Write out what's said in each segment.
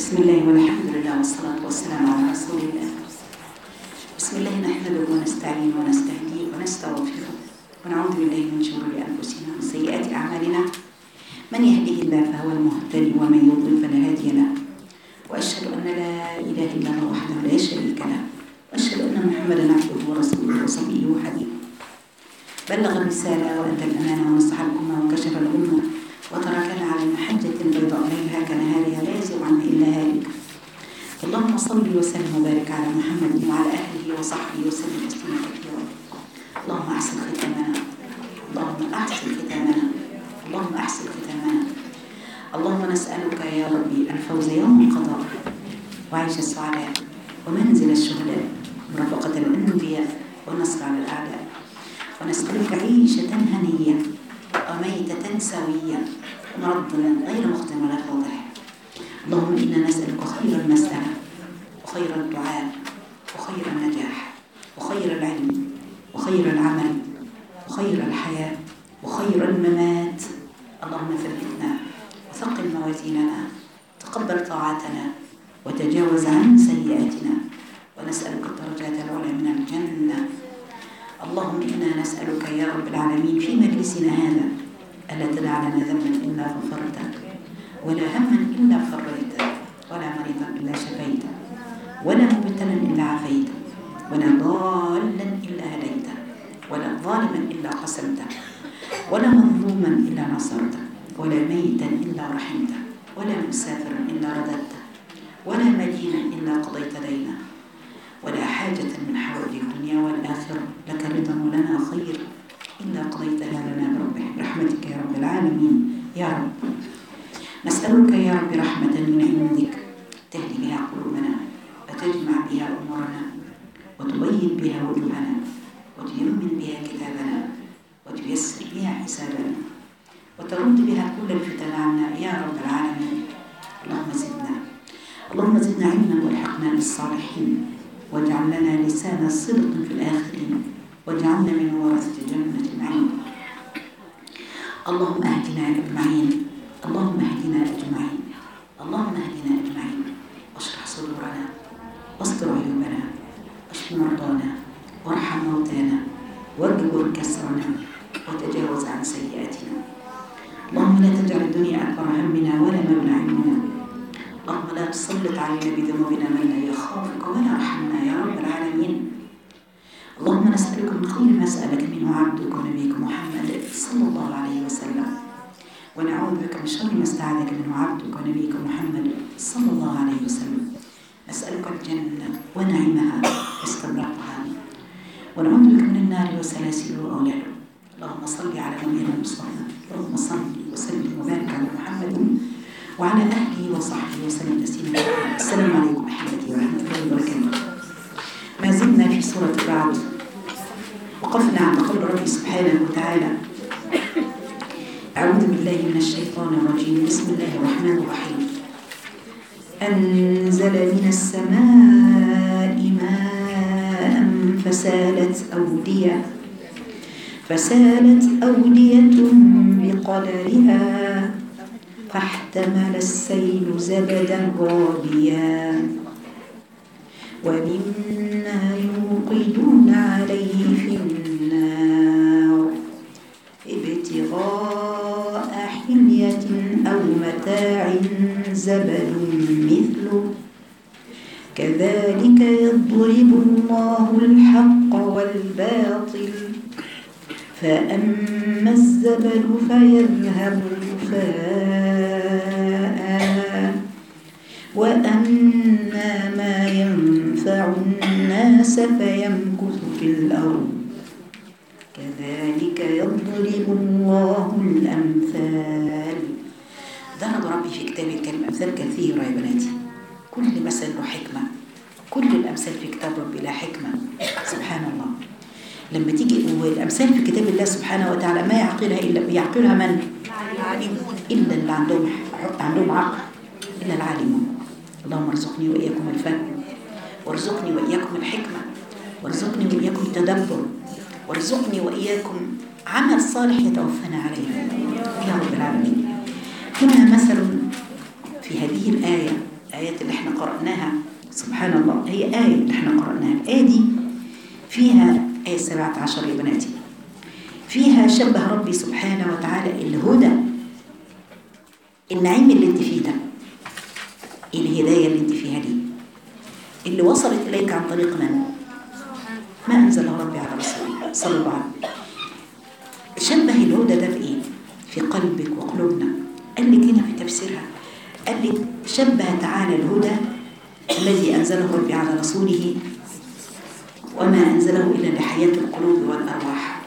بسم الله والحمد لله والصلاة والسلام على رسول الله بسم الله نحمده ونستعين ونستهديه ونستغفره ونعوذ بالله من شرور أنفسنا ومن سيئات أعمالنا من يهده الله فهو المهتدي ومن يضلل فلا هادي له وأشهد أن لا إله إلا الله وحده لا شريك له وأشهد أن محمدا عبده ورسوله وصفيه وحبيبه بلغ الرسالة وأدى الأمانة ونصح الأمة وكشف الأمة وتركنا على المحجة البيضاء ليلها كنهارها لا يزيغ عنها إلا هالك اللهم صل وسلم وبارك على محمد وعلى أهله وصحبه وسلم تسليما كثيرا اللهم أحسن ختامنا اللهم أحسن ختامنا اللهم أحسن ختامنا اللهم نسألك يا ربي الفوز يوم القضاء وعيش السعداء ومنزل الشهداء ورفقة الأنبياء والنصر على الأعداء ونسألك عيشة هنية وميتة سوية مرضا غير مخزن ولا فاضح اللهم إنا نسألك خير المسألة وخير الدعاء وخير النجاح وخير العلم وخير العمل وخير الحياة وخير الممات اللهم ثبتنا وثقل موازيننا تقبل طاعتنا وتجاوز عن سيئاتنا ونسألك الدرجات العلى من الجنة اللهم إنا نسألك يا رب العالمين في مجلسنا هذا ألا تدع لنا ذنبا إلا غفرته ولا هما إلا فريته ولا مريضا إلا شفيته ولا مبتلا إلا عافيته ولا ضالا إلا هديته ولا ظالما إلا قسمته ولا مظلوما إلا نصرته ولا ميتا إلا رحمته ولا مسافرا إلا رددته ولا مدينا إلا قضيت دينه ولا حاجة من حوائج الدنيا والآخرة لك رضا ولنا خير إلا قضيتها لنا برحمتك يا رب العالمين يا رب نسألك يا رب رحمة من عندك تهدي بها قلوبنا وتجمع بها أمورنا وتبين بها وجوهنا وتيمن بها كتابنا وتيسر بها حسابنا وترد بها كل الفتن عنا يا رب العالمين اللهم زدنا اللهم زدنا علما والحقنا بالصالحين واجعل لنا لسان صدق في الآخرين واجعلنا من ورثة جنة النعيم اللهم اهدنا أجمعين اللهم اهدنا أجمعين اللهم اهدنا أجمعين واشرح صدورنا واستر عيوبنا واشف مرضانا وارحم موتانا واجبر كسرنا وتجاوز عن سيئاتنا اللهم لا تجعل الدنيا أكبر همنا ولا مبلغ علمنا اللهم لا تسلط علينا بذنوبنا من لا يخافك ولا يرحمنا يا رب العالمين اللهم نسألك من كل ما سألك منه عبدك ونبيك محمد صلى الله عليه وسلم ونعوذ بك من شر ما استعاذك منه عبدك ونبيك محمد صلى الله عليه وسلم نسألك الجنة ونعيمها واستبرقها ونعوذ بك من النار وسلاسل وأولاد اللهم صل على نبينا المصطفى اللهم صل وسلم وبارك على محمد وعلى أهله وصحبه وسلم تسليما السلام عليكم أحبتي ورحمة الله وبركاته ما زلنا في سورة الرعد وقفنا عند قول ربي سبحانه وتعالى أعوذ بالله من الشيطان الرجيم بسم الله الرحمن الرحيم أنزل من السماء ماء فسالت أودية فسالت أودية بقدرها فاحتمل السيل زبدا رابيا ومما يوقدون عليه في النار ابتغاء حلية أو متاع زبد مثله كذلك يضرب الله الحق والباطل فأما الزبد فيذهب جفاء وأما ما ينفع الناس فيمكث في الأرض كذلك يضرب الله الأمثال ضرب ربي في كتاب الكريم أمثال كثيرة يا بناتي كل مثل له حكمة كل الأمثال في كتاب ربي لها حكمة سبحان الله لما تيجي والأمثال في كتاب الله سبحانه وتعالى ما يعقلها إلا يعقلها من؟ إلا اللي عندهم عندهم عقل إلا العالمون اللهم ارزقني وإياكم الفهم وارزقني وإياكم الحكمة وارزقني وإياكم التدبر وارزقني وإياكم عمل صالح يتوفانا عليه يا رب العالمين هنا مثل في هذه الآية آيات سبحان الله هي آية اللي احنا قرأناها الآية دي فيها آية 17 يا بناتي فيها شبه ربي سبحانه وتعالى الهدى النعيم اللي انت فيه ده الهداية اللي انت فيها دي اللي وصلت إليك عن طريق من؟ ما أنزله ربي على رسوله صلى الله عليه وسلم شبه الهدى ده بإيه؟ في قلبك وقلوبنا قال لك هنا في تفسيرها قال لك شبه تعالى الهدى الذي أنزله ربي على رسوله وما أنزله إلا لحياة القلوب والأرواح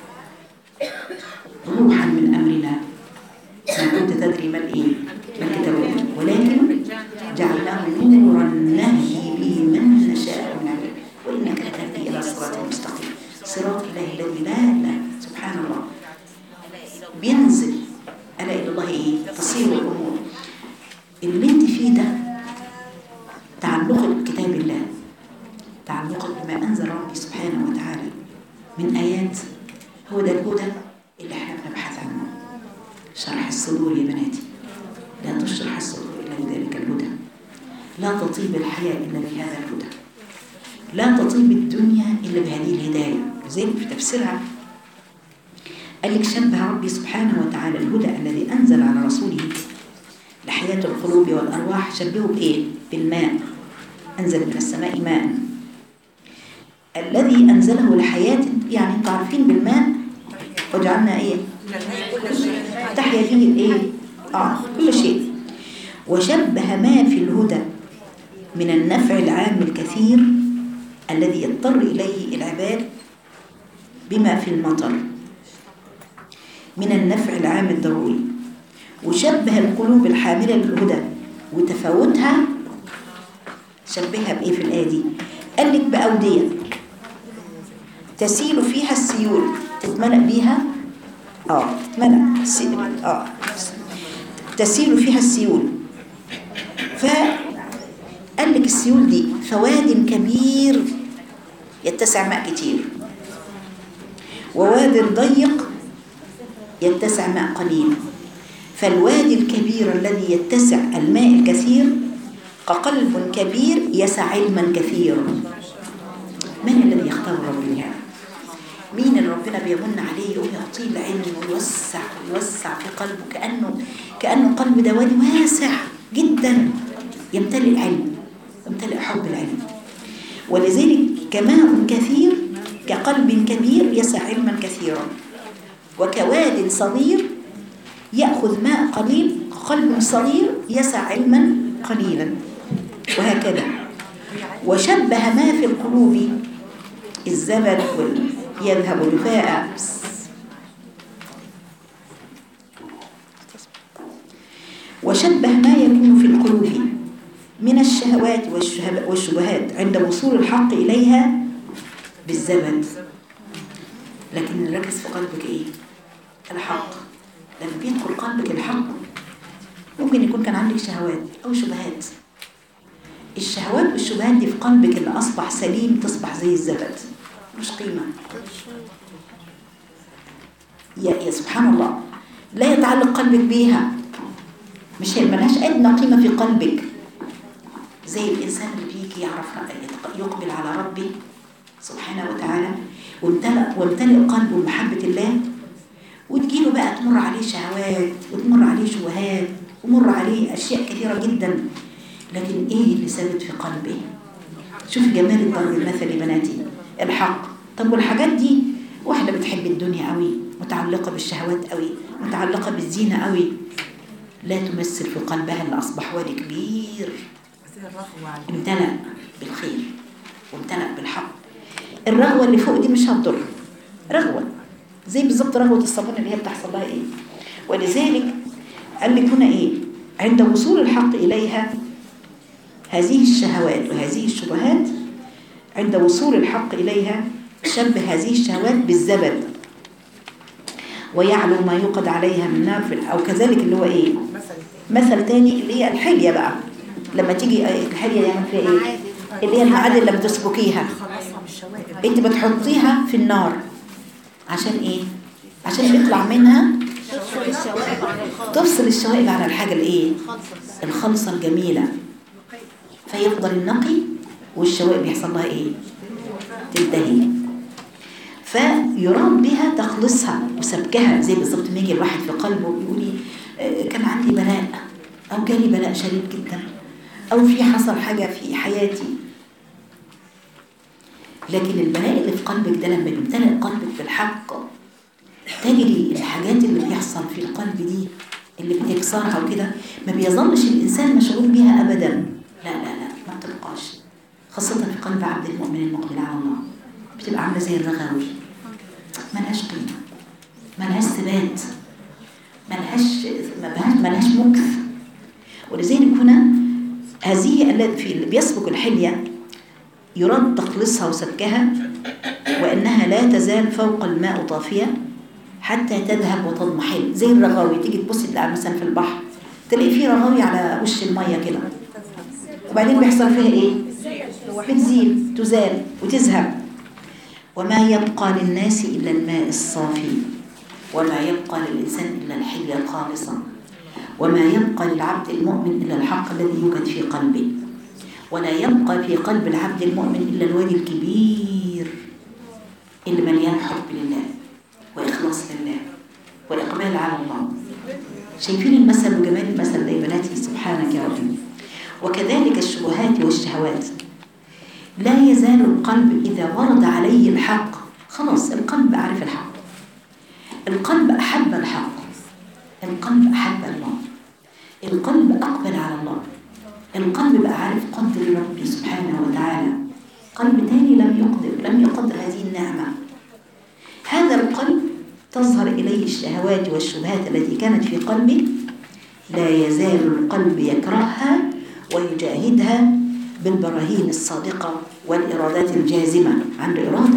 روحا من أمرنا ما كنت تدري ما الإيه؟ ما الكتاب ولكن جعلناه نورا نهدي به من نشاء من عباده وإنك لتهدي إلى صراط مستقيم صراط الله الذي لا لا سبحان الله بينزل ألا إلى الله إيه؟ تصير الأمور اللي انت فيه ده تعلقك بكتاب الله تعلقك بما أنزل ربي سبحانه وتعالى من آيات هو ده الهدى اللي احنا بنبحث عنه شرح الصدور يا بناتي لا تشرح الصدور إلا بذلك الهدى لا تطيب الحياة إلا بهذا الهدى لا تطيب الدنيا إلا بهذه الهداية زي في تفسيرها قال لك شبه ربي سبحانه وتعالى الهدى الذي أنزل على رسوله لحياة القلوب والأرواح شبهه بإيه؟ بالماء أنزل من السماء ماء الذي أنزله لحياة يعني انتوا عارفين بالماء وجعلنا إيه؟ تحيا به الإيه؟ آه كل شيء وشبه ما في الهدى من النفع العام الكثير الذي يضطر إليه العباد بما في المطر من النفع العام الضروري وشبه القلوب الحاملة للهدى وتفاوتها شبهها بإيه في الآية دي قال لك بأودية تسيل فيها السيول تتملأ بيها اه تتملأ سي- اه تسيل فيها السيول فقال لك السيول دي فواد كبير يتسع ماء كتير وواد ضيق يتسع ماء قليل فالوادي الكبير الذي يتسع الماء الكثير كقلب كبير يسع علما كثيرا من الذي يختار ربي لهذا مين اللي ربنا بيمن عليه ويعطيه العلم ويوسع ويوسع في قلبه كأنه كأنه قلب ده وادي واسع جدا يمتلئ العلم يمتلئ حب العلم ولذلك كماء كثير كقلب كبير يسع علما كثيرا وكواد صغير يأخذ ماء قليل قلب صغير يسع علما قليلا وهكذا وشبه ما في القلوب الزبد وال- يذهب جفاء وشبه ما يكون في القلوب من الشهوات والشهب- والشبهات عند وصول الحق إليها بالزبد لكن نركز في قلبك إيه؟ الحق لما بيدخل قلبك الحق ممكن يكون كان عندك شهوات أو شبهات الشهوات والشبهات دي في قلبك اللي أصبح سليم تصبح زي الزبد مش قيمة يا, يا سبحان الله لا يتعلق قلبك بيها مش هي ملهاش أدنى قيمة في قلبك زي الإنسان اللي بيجي يعرف يتق- يقبل على ربي سبحانه وتعالى وامتلأ وامتلئ قلبه بمحبة الله وتجيله بقى تمر عليه شهوات وتمر عليه شبهات ومر عليه أشياء كثيرة جدا لكن إيه اللي ثابت في قلبه شوف جمال الضرب المثلي بناتي الحق طب والحاجات دي واحدة بتحب الدنيا قوي متعلقة بالشهوات قوي متعلقة بالزينة قوي لا تمثل في قلبها اللي أصبح وادي كبير امتلأ بالخير وامتلأ بالحق الرغوة اللي فوق دي مش هتضر رغوة زي بالظبط رغوة الصابون اللي هي بتحصل لها ايه ولذلك قال لك هنا ايه عند وصول الحق إليها هذه الشهوات وهذه الشبهات عند وصول الحق إليها شبه هذه الشهوات بالزبد ويعلو ما يوقد عليها من نار في أو كذلك اللي هو إيه مثل تاني اللي هي الحلية بقى لما تيجي الحلية يعمل فيها إيه اللي هي المعادن اللي بتسبكيها انت بتحطيها في النار عشان ايه عشان يطلع منها تفصل الشوائب عن الحاجة الايه الخلصة الجميلة فيفضل النقي والشوائب بيحصل لها ايه تنتهي فيراد بها تخلصها وسبكها زي بالظبط ما يجي الواحد في قلبه ويقول لي آه، كان عندي بلاء او جالي بلاء شديد جدا او في حصل حاجه في حياتي لكن البلاء اللي في قلبك ده لما بيمتلئ قلبك بالحق تجري الحاجات اللي بيحصل في القلب دي اللي بتكسرها وكده ما بيظلش الانسان مشغول بيها ابدا لا لا لا ما بتبقاش خاصة في قلب عبد المؤمن المقبل على الله بتبقى عاملة زي الرغاوي ملهاش قيمة ملهاش ثبات ملهاش ملهاش, ملهاش مكث ولذلك هنا هذه التي في اللي بيسبق الحلية يراد تخلصها وسبكها وأنها لا تزال فوق الماء طافية حتى تذهب وتضمحل زي الرغاوي تيجي تبصي تلاقي مثلا في البحر تلاقي فيه رغاوي على وش المية كده وبعدين بيحصل فيها ايه؟ بتزيل تزال وتذهب وما يبقى للناس إلا الماء الصافي وما يبقى للإنسان إلا الحلية الخالصة وما يبقى للعبد المؤمن إلا الحق الذي يوجد في قلبه ولا يبقى في قلب العبد المؤمن إلا الوادي الكبير اللي مليان حب لله وإخلاص لله وإقبال على الله شايفين المثل وجمال المثل ده يا بناتي سبحانك يا رب وكذلك الشبهات والشهوات لا يزال القلب إذا ورد عليه الحق خلاص القلب عرف الحق القلب أحب الحق القلب أحب الله القلب أقبل على الله القلب بقى عارف قدر ربي سبحانه وتعالى قلب تاني لم يقدر لم يقدر هذه النعمة هذا القلب تظهر إليه الشهوات والشبهات التي كانت في قلبه لا يزال القلب يكرهها ويجاهدها بالبراهين الصادقة والإرادات الجازمة عنده إرادة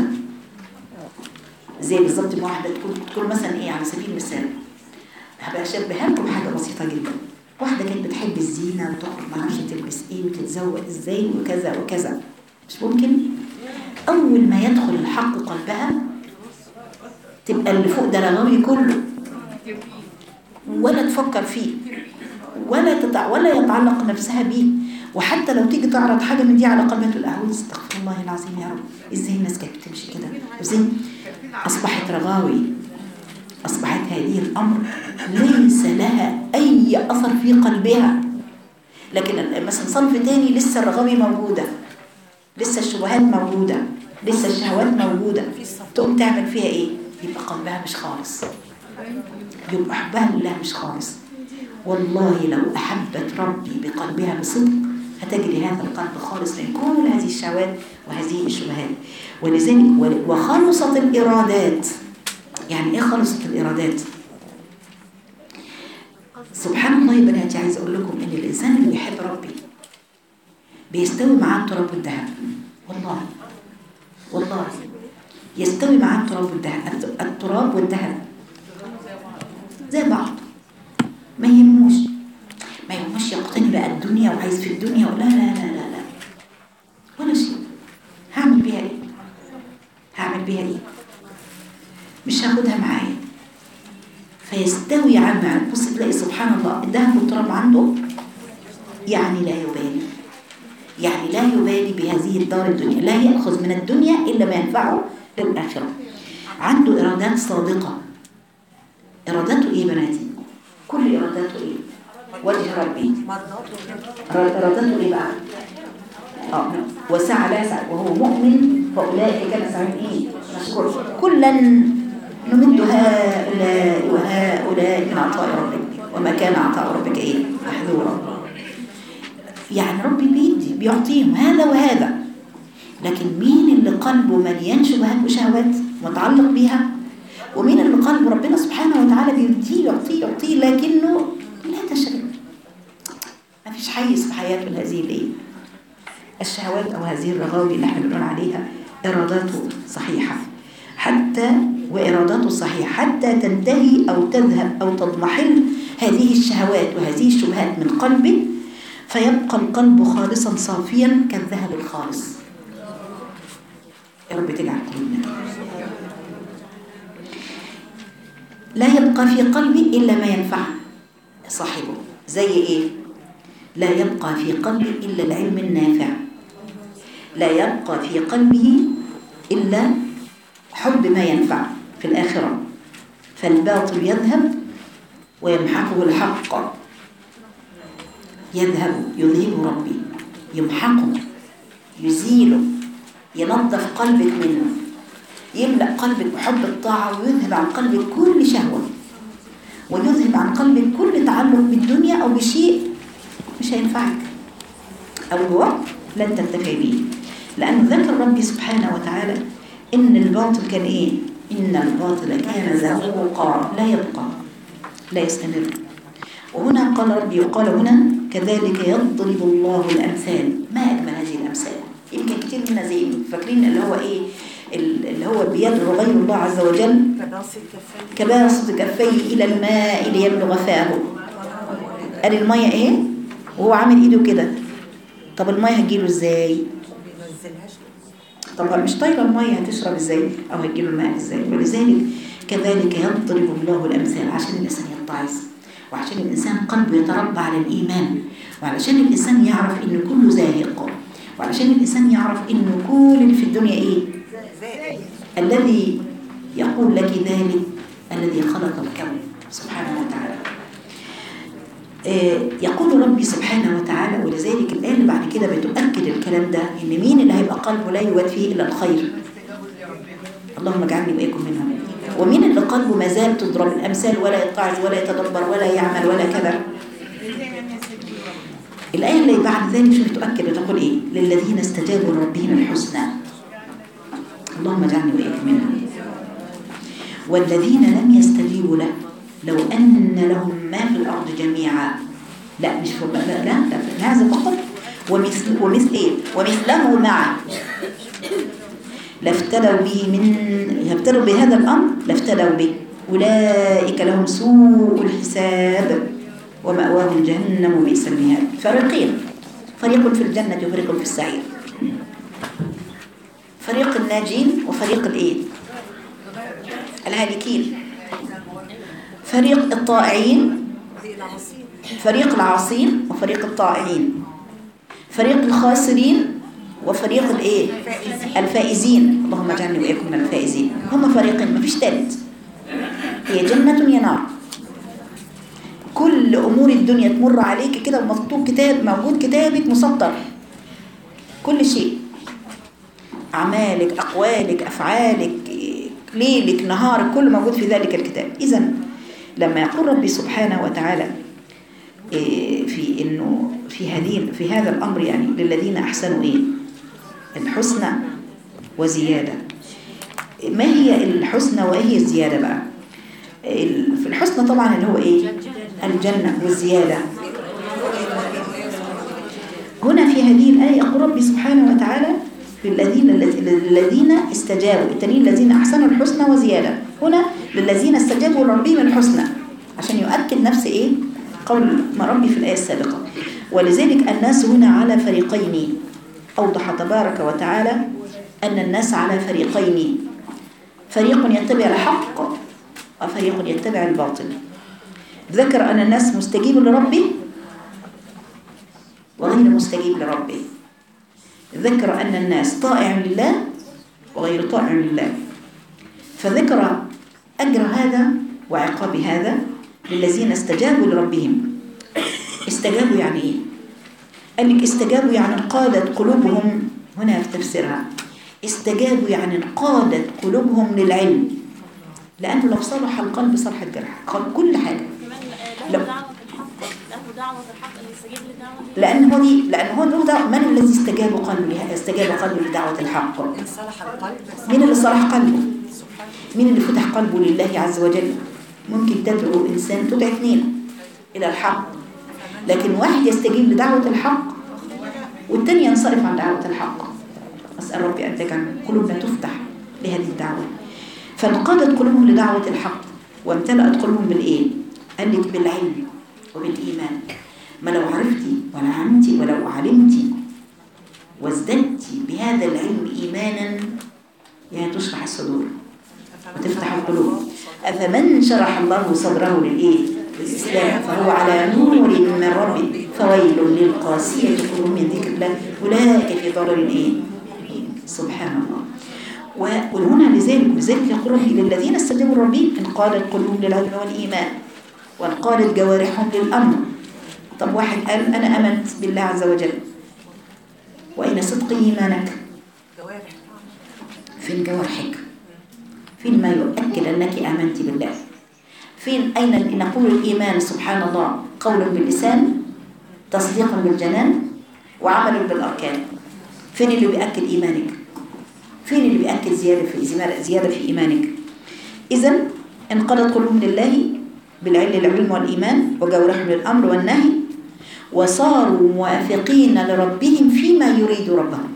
زي بالظبط ما واحدة تقول تقول مثلا إيه على سبيل المثال هبقى أشبهها لكم حاجة بسيطة جدا واحدة كانت بتحب الزينة وتخرج ما اعرفش تلبس إيه وتتزوج إزاي وكذا وكذا مش ممكن أول ما يدخل الحق قلبها تبقى اللي فوق ده رغوي كله ولا تفكر فيه ولا تتع... ولا يتعلق نفسها بيه وحتى لو تيجي تعرض حاجه من دي على قلبها تقول اعوذ استغفر الله العظيم يا رب ازاي الناس كانت بتمشي كده ازاي اصبحت رغاوي اصبحت هذه الامر ليس لها اي اثر في قلبها لكن مثلا صنف تاني لسه الرغاوي موجوده لسه الشبهات موجوده لسه الشهوات موجوده تقوم تعمل فيها ايه يبقى قلبها مش خالص يبقى حبها لله مش خالص والله لو أحبت ربي بقلبها بصدق هتجري هذا القلب خالص من كل هذه الشهوات وهذه الشبهات ولذلك وخلصت الإرادات يعني إيه خلصت الإرادات؟ سبحان الله يا بناتي عايز أقول لكم إن الإنسان اللي بيحب ربي بيستوي معاه التراب والذهب والله والله يستوي معاه التراب والذهب التراب والذهب زي بعض ما يهموش ما يهموش يقتني بقى الدنيا وعايز في الدنيا ولا لا لا لا لا ولا شيء هعمل بيها ايه هعمل بيها ايه مش هاخدها معايا فيستوي عن بص تلاقي سبحان الله الذهب والتراب عنده يعني لا يبالي يعني لا يبالي بهذه الدار الدنيا لا يأخذ من الدنيا إلا ما ينفعه للآخرة عنده إرادات صادقة إرادته إيه بناتي كل إرادته إيه وجه ربي إرادته إيه بقى آه وسعى لا سعى وهو مؤمن فأولئك كان سعيهم إيه مشكور كلا نمد هؤلاء وهؤلاء من عطاء ربك وما كان عطاء ربك إيه محذورا يعني ربي بيدي بيعطيهم هذا وهذا لكن مين اللي قلبه مليان شبهات وشهوات متعلق بيها ومين اللي قلب ربنا سبحانه وتعالى بيديه يعطيه يعطيه لكنه لا تشغل ما فيش حيز في حياته لهذه الايه الشهوات او هذه الرغاوي اللي احنا بنقول عليها اراداته صحيحه حتى واراداته صحيحه حتى تنتهي او تذهب او تضمحل هذه الشهوات وهذه الشبهات من قلبه فيبقى القلب خالصا صافيا كالذهب الخالص يا رب تجعل قلوبنا لا يبقى في قلبي إلا ما ينفع صاحبه زي إيه؟ لا يبقى في قلبي إلا العلم النافع لا يبقى في قلبه إلا حب ما ينفع في الآخرة فالباطل يذهب ويمحقه الحق يذهب يذهب ربي يمحقه يزيله ينظف قلبك منه يملأ قلبك بحب الطاعة ويذهب عن قلبك كل شهوة ويذهب عن قلبك كل تعلق بالدنيا أو بشيء مش هينفعك أو هو لن تنتفع به لأن ذكر ربي سبحانه وتعالى إن الباطل كان إيه؟ إن الباطل كان زهوقا لا يبقى لا يستمر وهنا قال ربي وقال هنا كذلك يضرب الله الأمثال ما أجمل هذه الأمثال يمكن كتير منا زي فاكرين اللي هو إيه اللي هو بيدعو غير الله عز وجل كباسط كفيه إلى الماء ليبلغ فاه قال المية إيه وهو عامل إيده كده طب المية هتجيله إزاي طب مش طايله المية هتشرب إزاي أو هتجيله الماء إزاي ولذلك كذلك يضرب الله الأمثال عشان الإنسان يتعظ وعشان الإنسان قلبه يتربى على الإيمان وعلشان الإنسان يعرف إن كله زاهق وعلشان الإنسان يعرف إن كل اللي في الدنيا إيه الذي يقول لك ذلك الذي خلق الكون سبحانه وتعالى يقول ربي سبحانه وتعالى ولذلك الآية اللي بعد كده بتؤكد الكلام ده إن مين اللي هيبقى قلبه لا يواد فيه إلا الخير اللهم اجعلني وإياكم منهم ومين اللي قلبه ما زال تضرب الأمثال ولا يتعظ ولا يتدبر ولا يعمل ولا كذا الآية اللي بعد ذلك شوف تؤكد وتقول إيه للذين استجابوا لربهم الحسنى اللهم اجعلني وإياكم منهم والذين لم يستجيبوا له لو أن لهم ما في الأرض جميعا لا مش فوق لا لا, لا هذا فقط ومثل ومثل إيه ومثله معه لافتدوا به من يفتدوا بهذا الأمر لافتدوا به أولئك لهم سوء الحساب ومأواهم جهنم وبئس المهاد فريقين فريق في الجنة وفريق في السعير فريق الناجين وفريق الايه الهالكين فريق الطائعين فريق العاصين وفريق الطائعين فريق الخاسرين وفريق الايه الفائزين اللهم اجعلني واياكم من الفائزين هم فريقين مفيش ثالث هي جنة يا نار كل امور الدنيا تمر عليك كده ومكتوب كتاب موجود كتابك مسطر كل شيء اعمالك اقوالك افعالك ليلك نهارك كله موجود في ذلك الكتاب اذا لما يقول ربي سبحانه وتعالى في انه في هذه في هذا الامر يعني للذين احسنوا ايه الحسنى وزياده ما هي الحسنى وايه هي الزياده بقى في الحسنى طبعا اللي هو ايه الجنه والزياده هنا في هذه الايه يقول ربي سبحانه وتعالى في الذين الذين استجابوا التانيين الذين احسنوا الحسنى وزياده هنا للذين استجابوا لربهم الحسنى عشان يؤكد نفس ايه قول ما ربي في الايه السابقه ولذلك الناس هنا على فريقين اوضح تبارك وتعالى ان الناس على فريقين فريق يتبع الحق وفريق يتبع الباطل ذكر ان الناس مستجيب لربه وغير مستجيب لربه ذكر أن الناس طائع لله وغير طائع لله فذكر أجر هذا وعقاب هذا للذين استجابوا لربهم استجابوا يعني إيه؟ قال لك استجابوا يعني انقادت قلوبهم هنا في تفسيرها استجابوا يعني انقادت قلوبهم للعلم لأنه لو صلح القلب صلح الجرح كل حاجة لو دعوة الحق اللي يستجيب للدعوة دي لأن هو دي لأن هو له دعوة من الذي استجاب قلبه لها استجاب قلبه لدعوة الحق إن صلح القلب مين اللي صلح قلبه سبحان مين اللي فتح قلبه لله عز وجل ممكن تدعو إنسان تدعي اثنين إلى الحق لكن واحد يستجيب لدعوة الحق والتاني ينصرف عن دعوة الحق أسأل ربي أن تجعل قلوبنا تفتح لهذه الدعوة فانقادت قلوبهم لدعوة الحق وامتلأت قلوبهم بالإيه؟ قال لك بالعلم وبالإيمان ما لو عرفتي ولا علمتي ولو علمتي وازددتي بهذا العلم إيمانا يعني تشرح الصدور وتفتح القلوب أفمن شرح الله صدره للإيه؟ للإسلام فهو على نور من ربه فويل للقاسية قلوب من ذكر الله أولئك في ضرر إيه؟ سبحان الله و- وهنا لذلك لذلك يقول ربي للذين استجابوا ربي إن قالت قلوب للعلم والإيمان وإن قالت جوارحهم للأمر طب واحد قال أنا آمنت بالله عز وجل وأين صدق إيمانك جوارح فين جوارحك فين ما يؤكد أنك آمنت بالله فين أين نقول الإيمان سبحان الله قول باللسان تصديق بالجنان وعمل بالأركان فين اللي بيأكد إيمانك فين اللي بيأكد زيادة في زيادة- زيادة في إيمانك إذا انقضت قلوب لله بالعلم العلم والإيمان وجورهم للأمر والنهي وصاروا موافقين لربهم فيما يريد ربهم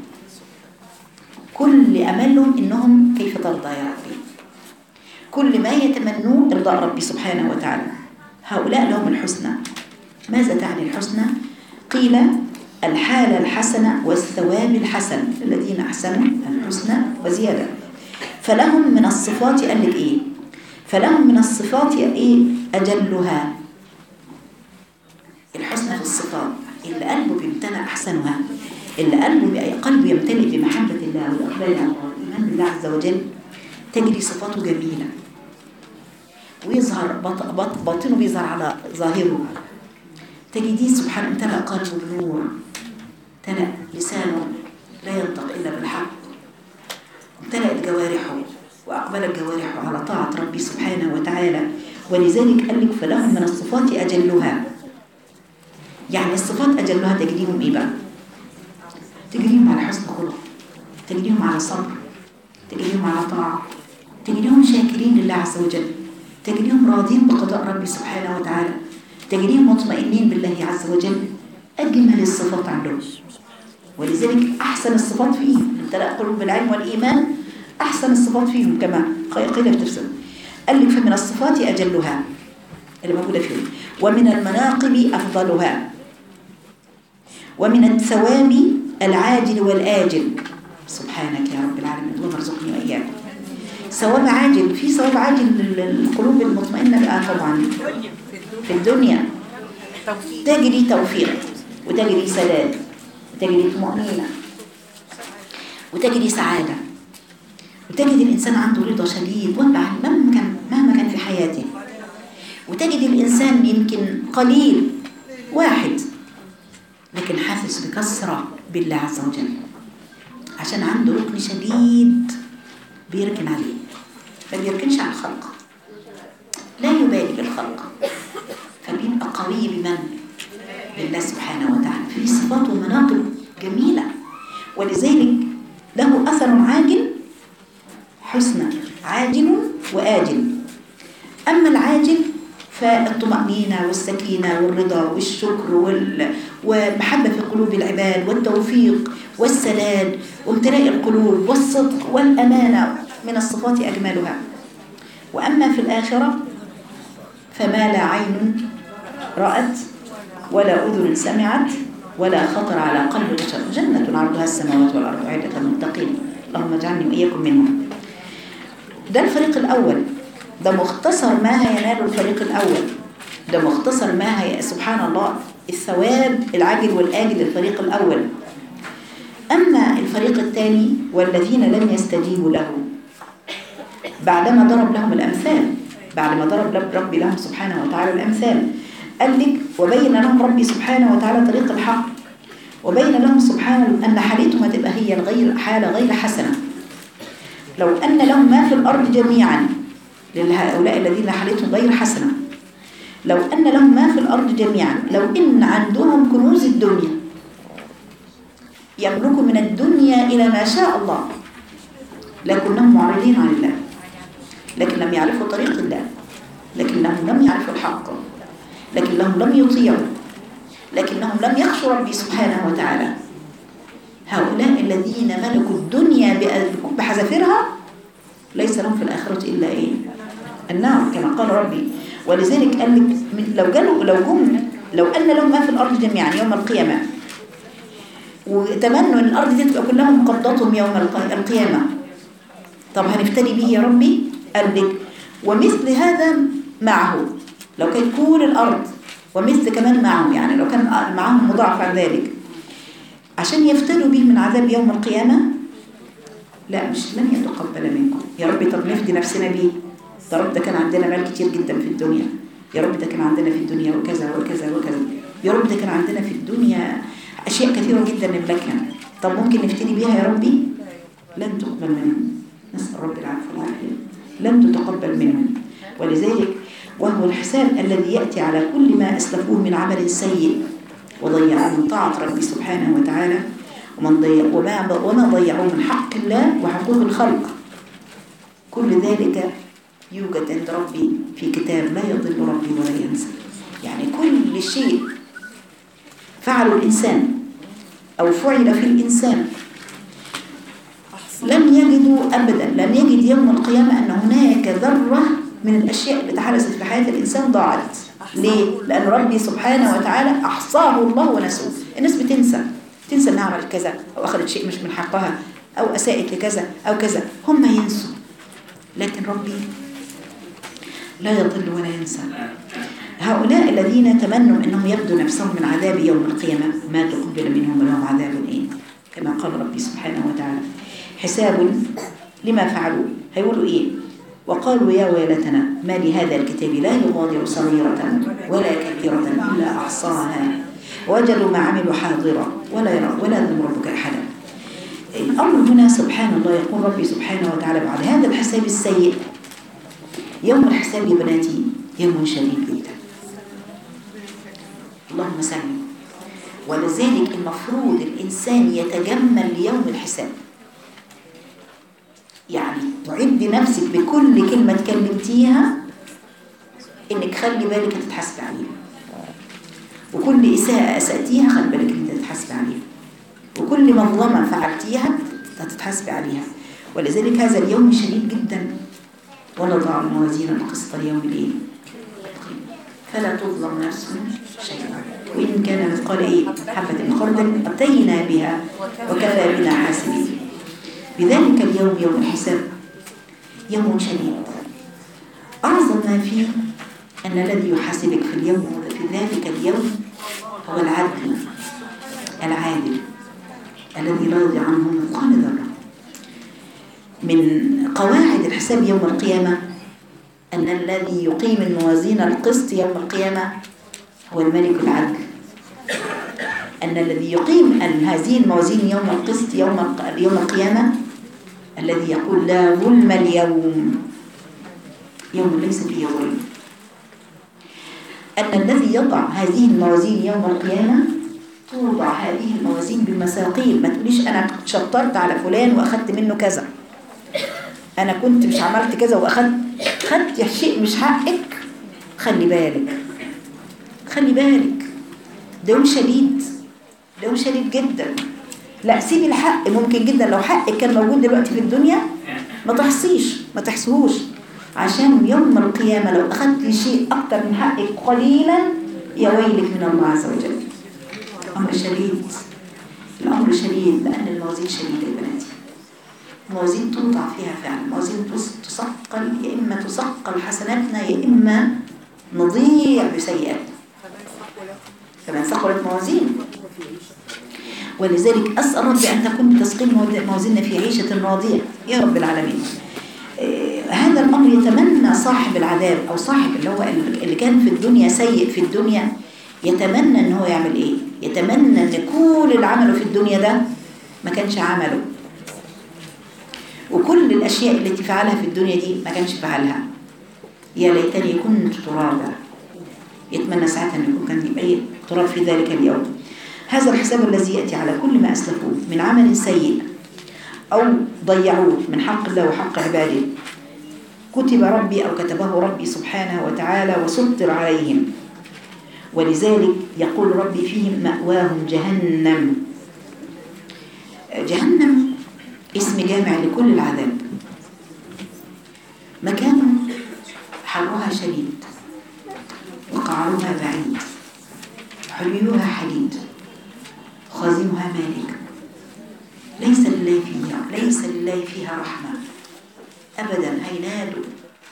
كل أملهم إنهم كيف ترضى يا ربي كل ما يتمنون إرضاء ربي سبحانه وتعالى هؤلاء لهم الحسنى ماذا تعني الحسنى؟ قيل الحالة الحسنة والثواب الحسن الذين أحسنوا الحسنى وزيادة فلهم من الصفات قال لك إيه؟ فلهم من الصفات إيه؟ أجلها الحسنى في الصفات اللي قلبه بيمتنع أحسنها اللي قلبه قلبه يمتلئ بمحبة الله والإقبال على الله والإيمان بالله عز وجل تجري صفاته جميلة ويظهر بط- بط- باطنه بيظهر على ظاهره تجديه سبحانه امتلأ قلبه بالنور امتلأ لسانه لا ينطق إلا بالحق امتلأت جوارحه وأقبلت جوارحه على طاعة ربي سبحانه وتعالى ولذلك قال لك فلهم من الصفات أجلها يعني الصفات أجلها تجريهم إيه بقى؟ تجريهم على حسن خلق تجريهم على صبر تجريهم على طاعة تجريهم شاكرين لله عز وجل تجريهم راضين بقضاء ربي سبحانه وتعالى تجريهم مطمئنين بالله عز وجل أجمل الصفات عندهم ولذلك أحسن الصفات فيهم امتلأ قلوب بالعلم والإيمان أحسن الصفات فيهم كما قيل في تفسير قال لك فمن الصفات أجلها اللي موجودة فيهم ومن المناقب أفضلها ومن الثواب العاجل والآجل سبحانك يا رب العالمين اللهم ارزقني وإياكم ثواب عاجل في ثواب عاجل للقلوب المطمئنة بقى طبعا في الدنيا توفيق تجري توفيق وتجري سداد وتجري طمأنينة وتجري سعادة وتجد الإنسان عنده رضا شديد وابع مهما كان مهما كان في حياته وتجد الإنسان يمكن قليل واحد لكن حاسس بكثرة بالله عز وجل عشان عنده ركن شديد بيركن عليه ما بيركنش على الخلق لا يبالي بالخلق فبيبقى قوي بمن؟ بالله سبحانه وتعالى في صفات ومناقب جميلة ولذلك له أثر عاجل حسنى عاجل وآجل أما العاجل فالطمأنينة والسكينة والرضا والشكر وال... والمحبة في قلوب العباد والتوفيق والسداد وامتلاء القلوب والصدق والأمانة من الصفات أجملها وأما في الآخرة فما لا عين رأت ولا أذن سمعت ولا خطر على قلب بشر جنة عرضها السماوات والأرض عدة المتقين اللهم اجعلني وإياكم منهم ده الفريق الأول ده مختصر ما هينال الفريق الأول ده مختصر ما هي سبحان الله الثواب العاجل والآجل للفريق الأول أما الفريق الثاني والذين لم يستجيبوا له بعدما ضرب لهم الأمثال بعدما ضرب لب- ربي لهم سبحانه وتعالى الأمثال قال لك وبين لهم ربي سبحانه وتعالى طريق الحق وبين لهم سبحانه أن حالتهم هتبقى هي الغير حالة غير حسنة لو أن لهم ما في الأرض جميعا لهؤلاء الذين حالتهم غير حسنة لو أن لهم ما في الأرض جميعا لو إن عندهم كنوز الدنيا يملكوا من الدنيا إلى ما شاء الله لكنهم معرضين عن الله لكن لم يعرفوا طريق الله لكنهم لم يعرفوا الحق لكنهم لم يطيعوا لكنهم لم يخشوا ربي سبحانه وتعالى هؤلاء الذين ملكوا الدنيا بأ- بحذافيرها ليس لهم في الآخرة إلا إيه النار كما قال ربي ولذلك قال لك من- لو جالوا لو جم لو أن لهم ما في الأرض جميعا يوم القيامة وتمنوا أن الأرض دي تبقى كلها مقبضتهم يوم الق- القيامة طب هنفتري به يا ربي قال لك ومثل هذا معه لو كانت كل الأرض ومثل كمان معه يعني لو كان معهم مضاعف عن ذلك عشان يفتروا به من عذاب يوم القيامة لا مش لن يتقبل منكم يا رب طب نفدي نفسنا بيه يا رب ده كان عندنا مال كتير جدا في الدنيا يا رب ده كان عندنا في الدنيا وكذا وكذا وكذا يا رب ده كان عندنا في الدنيا أشياء كثيرة جدا نملكها طب ممكن نفتني بيها يا ربي لن تقبل منهم نسأل رب العفو والعافية لن تتقبل منهم ولذلك وهو الحساب الذي يأتي على كل ما أسلفوه من عمل سيء وضيعوه من طاعة ربي سبحانه وتعالى ومن ضيع وما وما ضيعوه من حق الله وحقوق الخلق كل ذلك يوجد عند ربي في كتاب لا يضل ربي ولا ينسى يعني كل شيء فعله الإنسان أو فعل في الإنسان لن يجدوا أبدا لن يجد يوم القيامة أن هناك ذرة من الأشياء اللي حدثت في حياة الإنسان ضاعت ليه؟ لأن ربي سبحانه وتعالى أحصاه الله ونسوه الناس بتنسى تنسى أنها عملت كذا أو أخذت شيء مش من حقها أو أساءت لكذا أو كذا هم ينسوا لكن ربي لا يضل ولا ينسى هؤلاء الذين تمنوا أنهم يبدوا نفسهم من عذاب يوم القيامة ما تقبل منهم ولهم عذاب إيه كما قال ربي سبحانه وتعالى حساب لما فعلوا هيقولوا إيه وقالوا يا ويلتنا ما لهذا الكتاب لا يغادر صغيرة ولا كبيرة إلا أحصاها وجدوا ما عملوا حاضرا ولا يرى ولا يظلم ربك أحدا الأمر هنا سبحان الله يقول ربي سبحانه وتعالى بعد هذا الحساب السيء يوم الحساب يا بناتي يوم شديد جدا اللهم سلم ولذلك المفروض الإنسان يتجمل ليوم الحساب يعني تعد نفسك بكل كلمة تكلمتيها إنك خلي بالك هتتحاسبي عليها وكل إساءة أسأتيها خلي بالك أنت تتحاسبي عليها وكل مظلمة فعلتيها هتتحاسبي عليها ولذلك هذا اليوم شديد جدا ونضع الموازين القسط اليوم الليل فلا تظلم نفس شيئا وإن كان مثقال إيه حبة من خردل أتينا بها وكفى بنا حاسبين بذلك اليوم يوم الحساب يوم شديد أعظم ما فيه أن الذي يحاسبك في اليوم في ذلك اليوم هو العدل العادل الذي لا يرضي عنه مثقال ذرة من قواعد الحساب يوم القيامة أن الذي يقيم الموازين القسط يوم القيامة هو الملك العدل أن الذي يقيم هذه الموازين يوم القسط يوم يوم القيامة الذي يقول لا ظلم اليوم يوم ليس فيه ظلم أن الذي يضع هذه الموازين يوم القيامة توضع هذه الموازين بالمساقيل ما تقوليش أنا شطرت على فلان وأخدت منه كذا أنا كنت مش عملت كذا وأخدت خدت شيء مش حقك خلي بالك خلي بالك ده يوم شديد ده يوم شديد جدا لا سيبي الحق ممكن جدا لو حقك كان موجود دلوقتي في الدنيا ما تحصيش ما تحسهوش عشان يوم القيامة لو أخذت شيء أكتر من حقك قليلا يا ويلك من الله عز وجل أمر شديد الأمر شديد لأن الموازين شديدة يا بناتي موازين توضع فيها فعلا موازين تثقل يا إما تثقل حسناتنا يا إما نضيع بسيئاتنا فمن ثقلت موازين ولذلك أسأل ربي أن تكون تسقيم موازيننا في عيشة راضية يا رب العالمين هذا الأمر يتمنى صاحب العذاب أو صاحب اللي هو اللي كان في الدنيا سيء في الدنيا يتمنى ان هو يعمل ايه يتمنى ان كل اللي عمله في الدنيا ده ما كانش عمله وكل الاشياء التي فعلها في الدنيا دي ما كانش فعلها يا ليتني كنت ترابا يتمنى ساعتها ان يكون كان يبقى تراب في ذلك اليوم هذا الحساب الذي ياتي على كل ما اسلفوه من عمل سيء او ضيعوه من حق الله وحق عباده كتب ربي او كتبه ربي سبحانه وتعالى وسطر عليهم ولذلك يقول ربي فيهم مأواهم جهنم جهنم اسم جامع لكل العذاب مكان حرها شديد وقعرها بعيد حليها حديد خازنها مالك ليس لله فيها ليس لله فيها رحمة أبدا هينادوا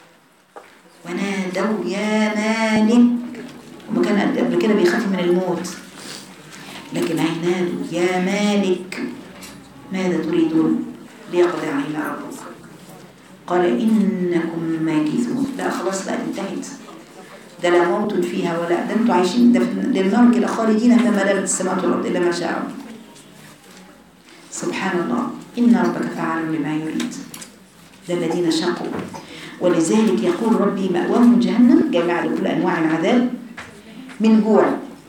ونادوا يا مالك وما كان قبل كده بيخاف من الموت لكن هينادوا يا مالك ماذا تريدون ليقضي علينا ربك قال إنكم ماكثون لا خلاص بقى انتهت ده لا موت فيها ولا ده انتوا عايشين ده في- للنار كده خالدين فيما دامت السماوات والأرض إلا ما شاء ربك. سبحان الله إن ربك فعال لما يريد ده الذين شقوا ولذلك يقول ربي مأواهم جهنم جمع لكل أنواع العذاب من جوع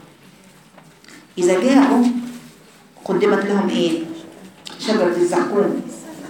إذا جاعوا قدمت لهم إيه شجرة الزعقوم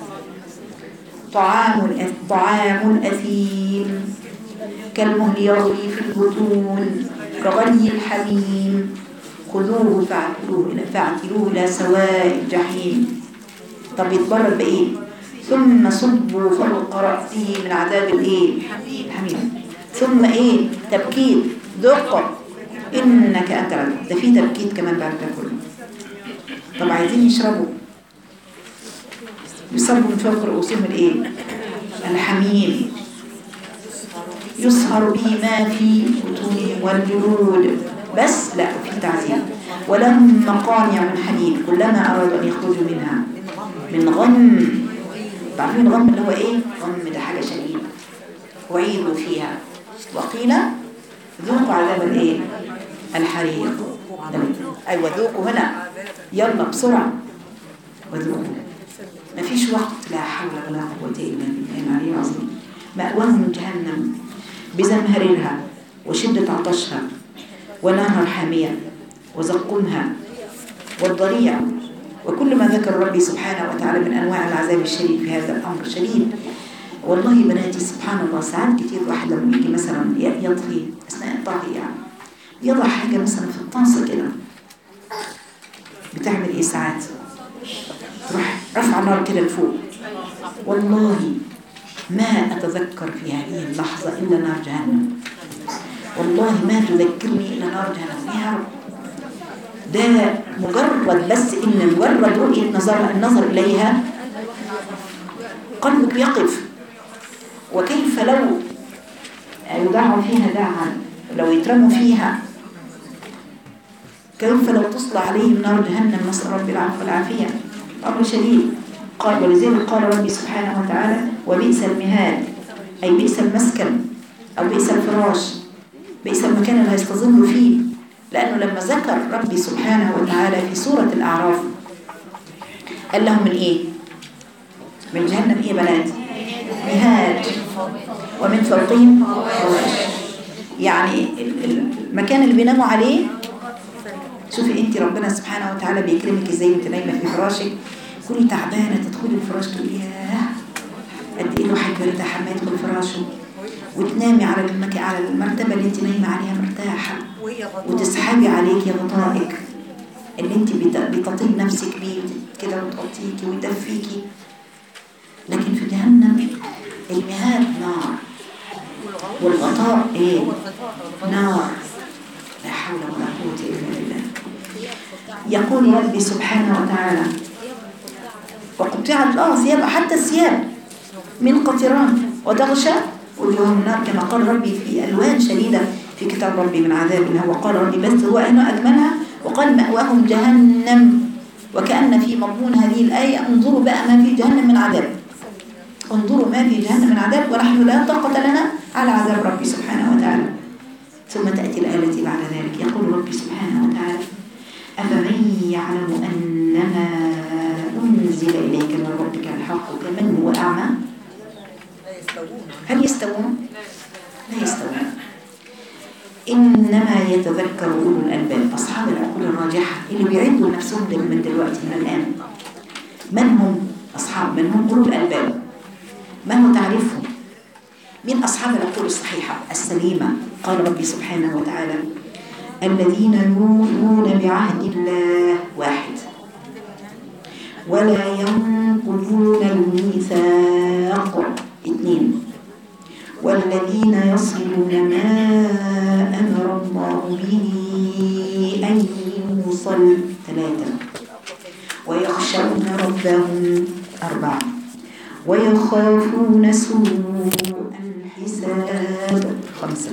طعام الأث- طعام الأثيم كالمهل يغلي في البطون كغلي الحميم خذوه فاعتلوه إلى فاعتلوه إلى سواء الجحيم طب يتبرد بإيه ثم صبوا فوق رأسه من عذاب الإيه الحميم ثم إيه تبكيت ذق إنك أنت العزيز ده في تبكيت كمان بعد ده كله طب عايزين يشربوا يصبوا من فوق رؤوسهم الإيه الحميم يصهر به ما في بطونهم والجلود بس لا في تعذيب ولهم مقامع من حديد كلما أرادوا أن يخرجوا منها من غم تعرفين الغم اللي هو إيه؟ غم ده حاجة شديدة أعيدوا فيها وقيل ذوقوا عذاب الإيه؟ الحريق أيوة ذوقوا هنا يلا بسرعة وذوقوا مفيش وقت لا حول ولا قوة إلا بالله العلي العظيم مأواهم جهنم بزمهريرها وشدة عطشها ونهر حامية وزقومها والضريع وكل ما ذكر ربي سبحانه وتعالى من أنواع العذاب الشديد في هذا الأمر شديد والله بناتي سبحان الله ساعات كتير واحد لما يجي مثلا ي- يطهي أثناء الطهي يعني يضع حاجة مثلا في الطاسة كده بتعمل إيه ساعات تروح رفع النار كده لفوق والله ما أتذكر في هذه اللحظة إلا نار جهنم والله ما تذكرني إلا نار جهنم يا رب ده مجرد بس إن مجرد رؤية نظر النظر إليها قلبك يقف وكيف لو يدعوا فيها دعا لو يترموا فيها كيف لو تصلى عليهم نار جهنم نسأل ربي العفو والعافية أمر شديد قال ولذلك قال ربي سبحانه وتعالى وبئس المهاد أي بئس المسكن أو بئس الفراش بئس المكان اللي هيستظل فيه لأنه لما ذكر ربي سبحانه وتعالى في سورة الأعراف قال لهم من إيه؟ من جهنم إيه بنات؟ مهاد ومن فوقهم غواش يعني ال- ال- المكان اللي بيناموا عليه شوفي انت ربنا سبحانه وتعالى بيكرمك ازاي وانت نايمه في فراشك كوني تعبانه تدخلي الفراش تقولي ياه قد ايه الواحد بيرتاح لما يدخل فراشه وتنامي على المك... على المرتبه اللي انت نايمه عليها مرتاحه وهي غطاء وتسحبي عليكي غطائك اللي انت بت- بتطيب نفسك بيه كده وتغطيكي ويدفيكي لكن في جهنم المهاد نار والغطاء ايه نار لا حول ولا قوة إلا بالله يقول ربي سبحانه وتعالى وقطعت اه ثياب حتى الثياب من قطران وتغشى وجوههم النار كما قال ربي في ألوان شديدة في كتاب ربي من عذاب هو قال ربي بس هو هنا أجملها وقال مأواهم جهنم وكأن في مضمون هذه الآية انظروا بقى ما في جهنم من عذاب انظروا ما في جهنم من عذاب ونحن لا طاقة لنا على عذاب ربي سبحانه وتعالى ثم تأتي الآية التي بعد ذلك يقول ربي سبحانه وتعالى أفمن يعلم أنما أنزل إليك من ربك الحق كمن هو أعمى لا يستوون هل يستوون؟ لا يستوون إنما يتذكر أولو الألباب أصحاب العقول الراجحة اللي بيعدوا نفسهم دل- من دلوقتي من الآن من هم أصحاب من هم أولو الألباب ما هو تعريفهم من أصحاب العقول الصحيحة السليمة قال ربي سبحانه وتعالى الذين يوفون بعهد الله واحد ولا ينقضون الميثاق اثنين والذين يصلون ما أمر الله به أن يوصل ثلاثة ويخشون ربهم أربعة ويخافون سوء الحساب خمسة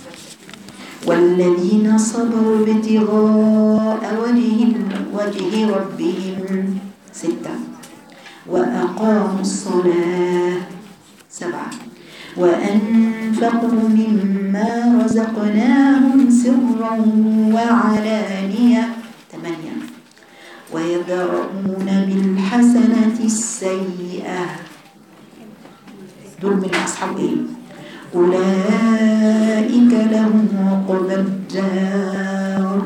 والذين صبروا ابتغاء وجه وجه ربهم ستة وأقاموا الصلاة سبعة وأنفقوا مما رزقناهم سرا وعلانية ثمانية ويدرؤون بالحسنة السيئة دول من أصحاب إيه؟ أولئك لهم عقبى الدار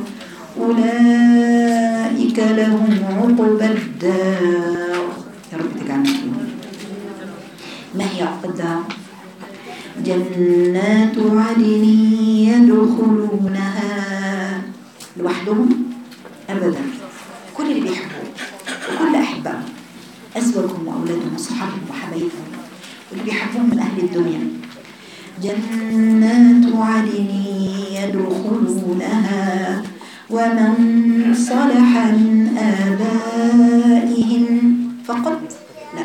أولئك لهم عقبى الدار يا رب تجعلنا فيهم ما هي عقبى الدار؟ جنات عدن يدخلونها لوحدهم أبدا كل اللي بيحبوا وكل أحبائهم أزواجهم وأولادهم وصحابهم وحبايبهم واللي بيحبوهم من أهل الدنيا جنات عدن يدخلونها ومن صلح من آبائهم فقط لا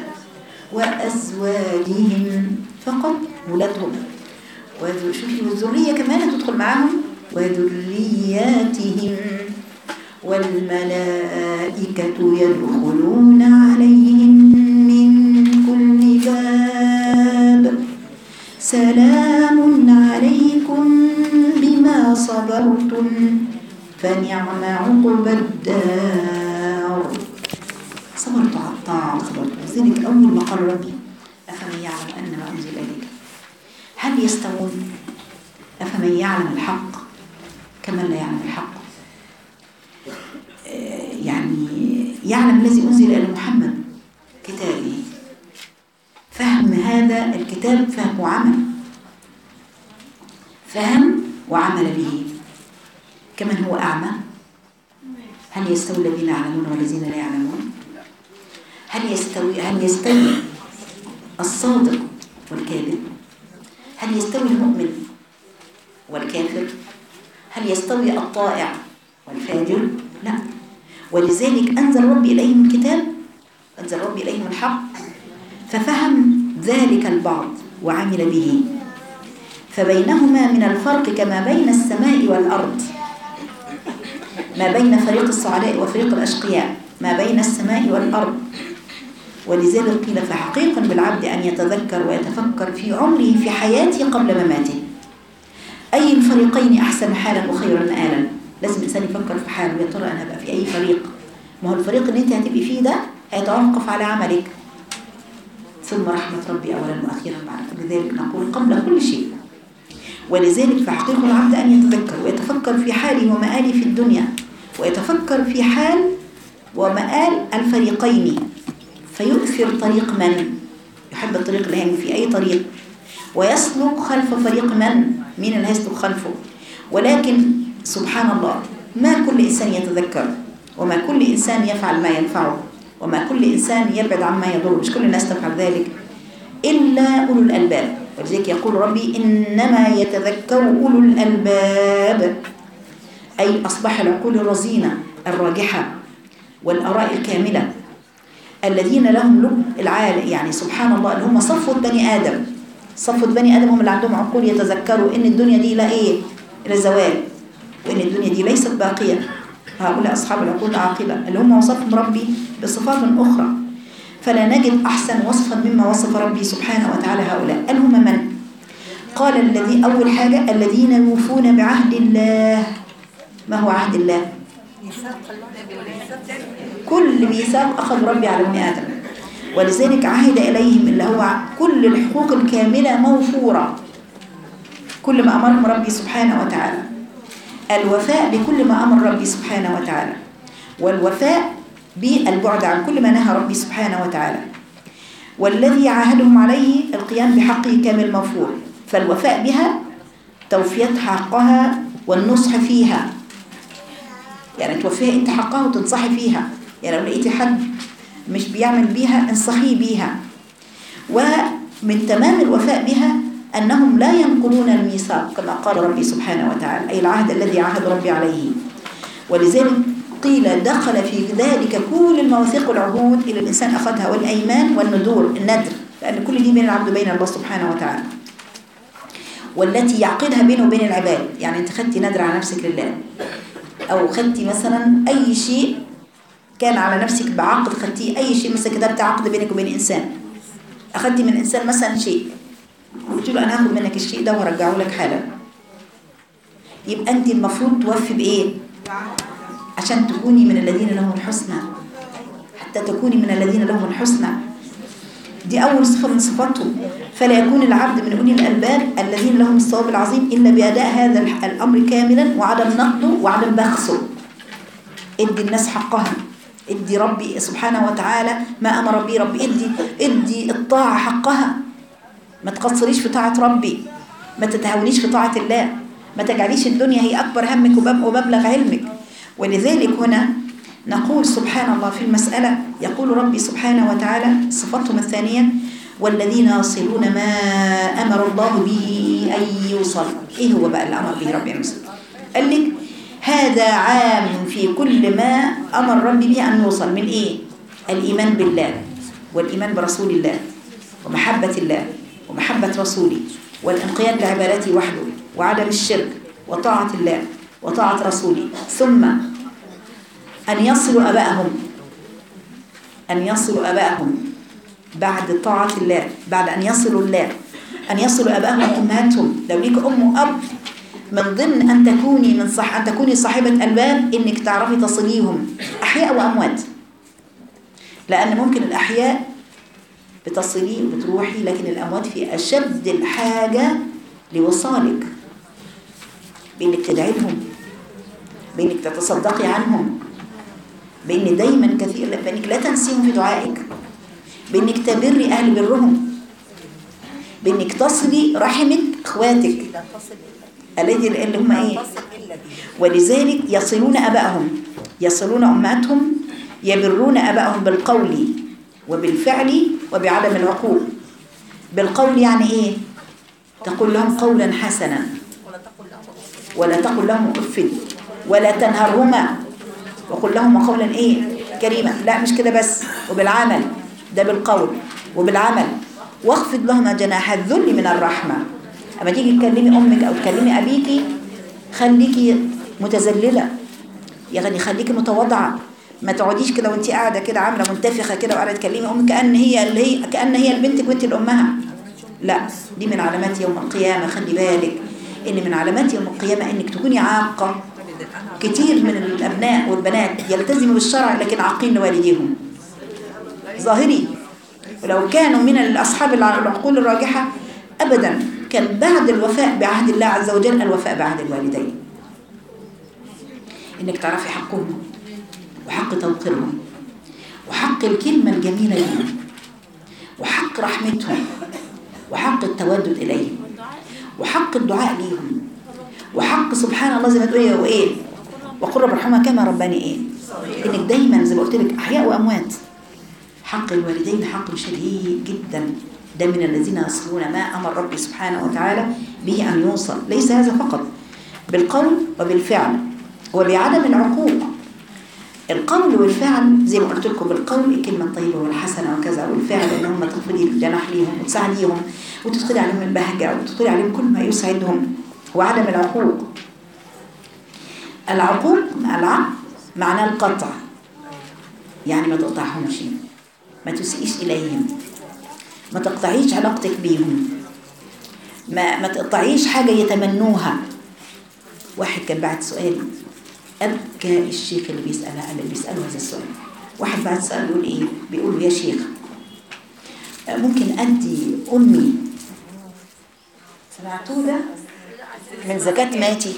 وأزواجهم فقط ولادهم وذو- شوفي والذرية كمان هتدخل معاهم وذرياتهم والملائكة يدخلون عليهم من كل باب سلام عليكم بما صبرتم فنعم عقبى الدار صبرت على الطاعة صبرت لذلك أول ما قال ربي أفمن يعلم أن ما أنزل إليك هل يستوون أفمن يعلم الحق كمن لا يعلم الحق آه، يعني يعلم الذي أنزل إلى محمد كتابه فهم هذا الكتاب فهم وعمل فهم وعمل به كمن هو أعمى هل يستوي الذين يعلمون والذين لا يعلمون هل يستوي هل يستوي الصادق والكاذب هل يستوي المؤمن والكافر هل يستوي الطائع والفاجر لا ولذلك أنزل ربي إليهم الكتاب أنزل ربي إليهم الحق ففهم ذلك البعض وعمل به فبينهما من الفرق كما بين السماء والأرض ما بين فريق السعداء وفريق الأشقياء ما بين السماء والأرض ولذلك قيل فحقيقا بالعبد أن يتذكر ويتفكر في عمره في حياته قبل مماته أي الفريقين أحسن حالا وخيرا مآلا لازم الإنسان يفكر في حاله يا ترى أنا هبقى في أي فريق ما هو الفريق اللي أنت هتبقي فيه ده هيتوقف على عملك ثم رحمة ربي أولا وأخيرا بعد كل ذلك نقول قبل كل شيء ولذلك فحقيق العبد أن يتذكر ويتفكر في حاله ومآله في الدنيا ويتفكر في حال ومآل الفريقين فيؤثر طريق من يحب الطريق اللي هيعمل في أي طريق ويسلك خلف فريق من مين اللي هيسلك خلفه ولكن سبحان الله ما كل إنسان يتذكر وما كل إنسان يفعل ما ينفعه وما كل إنسان يبعد عما يضره مش كل الناس تفعل ذلك إلا أولو الألباب ولذلك يقول ربي إنما يتذكر أولو الألباب أي أصبح العقول الرزينة الراجحة والآراء الكاملة الذين لهم لب العال يعني سبحان الله اللي هم صفوة بني آدم صفوة بني آدم هم اللي عندهم عقول يتذكروا إن الدنيا دي لا إيه إلى زوال وإن الدنيا دي ليست باقية هؤلاء أصحاب العقول العاقلة اللي هم وصفهم ربي بصفات أخرى فلا نجد أحسن وصفا مما وصف ربي سبحانه وتعالى هؤلاء قال هم من؟ قال الذي أول حاجة الذين يوفون بعهد الله ما هو عهد الله؟ كل ميثاق أخذ ربي على ابن آدم ولذلك عهد إليهم اللي هو كل الحقوق الكاملة موفورة كل ما أمرهم ربي سبحانه وتعالى الوفاء بكل ما أمر ربي سبحانه وتعالى والوفاء بالبعد عن كل ما نهى ربي سبحانه وتعالى والذي عاهدهم عليه القيام بحقه كامل موفور فالوفاء بها توفية حقها والنصح فيها يعني توفيها انت حقها وتنصحي فيها يعني لو لقيتي حد مش بيعمل بيها انصحيه بيها ومن تمام الوفاء بها أنهم لا ينقلون الميثاق كما قال ربي سبحانه وتعالى أي العهد الذي عهد ربي عليه ولذلك قيل دخل في ذلك كل المواثيق والعهود إلى الإنسان أخذها والأيمان والندور الندر لأن كل دي بين العبد وبين الله سبحانه وتعالى والتي يعقدها بينه وبين العباد يعني أنت خدتي ندر على نفسك لله أو خدتي مثلا أي شيء كان على نفسك بعقد خدتيه اي شيء مثلا كتبت عقد بينك وبين انسان اخدتي من انسان مثلا شيء قلت له انا هاخد منك الشيء ده وارجعه لك حالا يبقى انت المفروض توفي بايه عشان تكوني من الذين لهم الحسنى حتى تكوني من الذين لهم الحسنى دي أول صفة من صفاتهم فلا يكون العبد من أولي الألباب الذين لهم الصواب العظيم إلا بأداء هذا الح- الأمر كاملا وعدم نقضه وعدم بخسه ادي الناس حقها ادي ربي سبحانه وتعالى ما أمر به ربي ادي ادي الطاعة حقها ما تقصريش في طاعة ربي ما تتهاونيش في طاعة الله ما تجعليش الدنيا هي أكبر همك ومب- ومبلغ علمك ولذلك هنا نقول سبحان الله في المسألة يقول ربي سبحانه وتعالى صفتهم الثانية والذين يصلون ما أمر الله به أن يوصل إيه هو بقى اللي أمر به ربي يوصل قال لك هذا عام في كل ما أمر ربي به أن يوصل من إيه الإيمان بالله والإيمان برسول الله ومحبة الله ومحبة رسوله والانقياد لعبادته وحده وعدم الشرك وطاعة الله وطاعة رسوله ثم أن يصلوا أبائهم أن يصلوا أبائهم بعد طاعة الله بعد أن يصلوا الله أن يصلوا أبائهم وأمهاتهم لو ليك أم وأب من ضمن أن تكوني من صح أن تكوني صاحبة ألباب إنك تعرفي تصليهم أحياء وأموات لأن ممكن الأحياء بتصلي وبتروحي لكن الأموات في أشد الحاجة لوصالك بإنك تدعي لهم بإنك تتصدقي عنهم بإن دايما كثير بإنك لا تنسيهم في دعائك بإنك تبري أهل برهم بإنك تصلي رحمك إخواتك لا تصل إلا الذي اللي هم إيه لا تصل إلا به ولذلك يصلون أبائهم يصلون أمهاتهم يبرون أبائهم بالقول وبالفعل وبعدم العقوق بالقول يعني إيه تقول لهم قولا حسنا ولا تقل له أف ولا تقل لهم اف ولا تنهرهما وقل لهم قولا ايه كريما لا مش كده بس وبالعمل ده بالقول وبالعمل واخفض لهما جناح الذل من الرحمه اما تيجي تكلمي امك او تكلمي ابيكي خليكي متذلله يعني خليكي متواضعه ما تقعديش كده وانت قاعده كده عامله منتفخه كده وقاعده تكلمي امك كان هي اللي هي كان هي بنتك وانت الامها لا دي من علامات يوم القيامه خلي بالك ان من علامات يوم القيامه انك تكوني عاقه كتير من الابناء والبنات يلتزموا بالشرع لكن عاقين لوالديهم ظاهري ولو كانوا من الاصحاب الع- العقول الراجحه ابدا كان بعد الوفاء بعهد الله عز وجل الوفاء بعهد الوالدين انك تعرفي حقهم وحق توقيرهم وحق الكلمه الجميله لهم وحق رحمتهم وحق التودد اليهم وحق الدعاء ليهم وحق سبحان الله زي ما تقولي وايه وقل رب ارحمها كما رباني ايه انك دايما زي ما قلت لك احياء واموات حق الوالدين حق شديد جدا ده من الذين يصلون ما امر ربي سبحانه وتعالى به ان يوصل ليس هذا فقط بالقول وبالفعل وبعدم العقوق القول والفعل زي ما قلت لكم بالقول الكلمه الطيبه والحسنه وكذا والفعل ان هم تخفضي الجناح ليهم وتساعديهم وتدخلي عليهم البهجه وتدخلي عليهم كل ما يسعدهم وعدم العقوق العقوق مع العقل معناه القطع يعني ما تقطعهمش ما تسيئيش إليهم ما تقطعيش علاقتك بيهم ما ما تقطعيش حاجة يتمنوها واحد كان بعت سؤال أبكى الشيخ اللي بيسألها اللي بيسأله هذا السؤال واحد بعت سؤال بيقول إيه بيقول له يا شيخ آه، ممكن أدي أمي سمعتوا ده من زكاة ماتي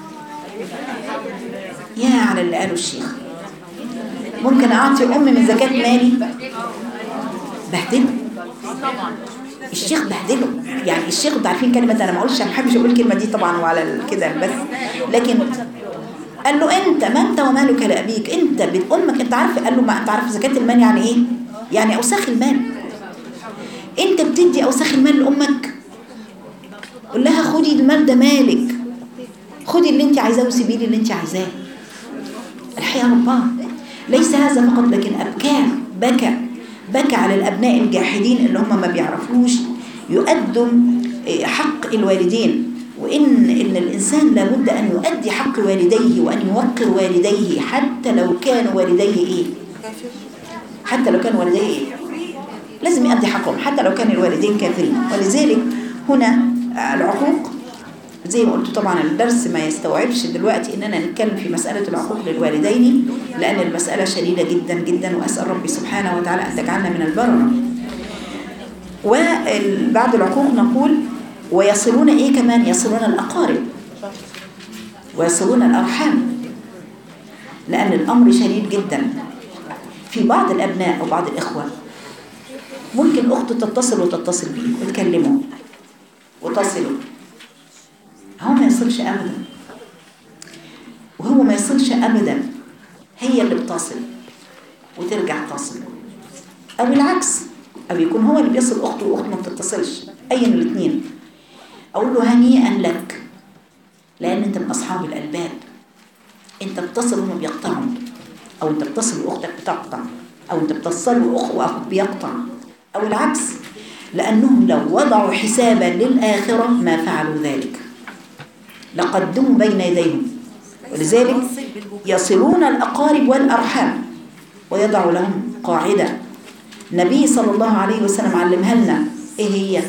يا على اللي قاله الشيخ ممكن أعطي أمي من زكاة مالي بهدله الشيخ بهدله يعني الشيخ انتوا عارفين كلمة أنا ما أقولش ما بحبش أقول الكلمة دي طبعا وعلى ال- كده بس لكن قال له أنت ما أنت ومالك لأبيك أنت بت- أمك أنت عارف قال له ما أنت عارف زكاة المال يعني إيه؟ يعني أوساخ المال أنت بتدي أوساخ المال لأمك قول لها خدي المال ده مالك خدي اللي انت عايزاه وسيبي لي اللي انت عايزاه الحقيقه رباه ليس هذا فقط لكن ابكاه بكى بكى على الابناء الجاحدين اللي هم ما بيعرفوش يؤدوا إيه، حق الوالدين وان ان الانسان لابد ان يؤدي حق والديه وان يوقر والديه حتى لو كانوا والديه ايه كافر حتى لو كان والديه إيه؟ لازم يؤدي حقهم حتى لو كان الوالدين كافرين ولذلك هنا آه، العقوق زي ما قلت طبعا الدرس ما يستوعبش دلوقتي اننا نتكلم في مسألة العقوق للوالدين لأن المسألة شديدة جدا جدا وأسأل ربي سبحانه وتعالى أن تجعلنا من البررة وبعد العقوق نقول ويصلون ايه كمان يصلون الأقارب ويصلون الأرحام لأن الأمر شديد جدا في بعض الأبناء أو بعض الإخوة ممكن أخته تتصل وتتصل بيه وتكلمه وتصله هو ما يصلش أبدا وهو ما يصلش أبدا هي اللي بتصل وترجع تصل أو العكس أو يكون هو اللي بيصل أخته وأخته ما بتتصلش أي من الاثنين أقول له هنيئا لك لأن أنت من أصحاب الألباب أنت بتصل وهم بيقطعوا أو أنت بتصل وأختك بتقطع أو أنت بتصل وأخ وأخوك بيقطع أو العكس لأنهم لو وضعوا حسابا للآخرة ما فعلوا ذلك لقدموا بين يديهم ولذلك يصلون الأقارب والأرحام ويضع لهم قاعدة النبي صلى الله عليه وسلم علمها لنا إيه هي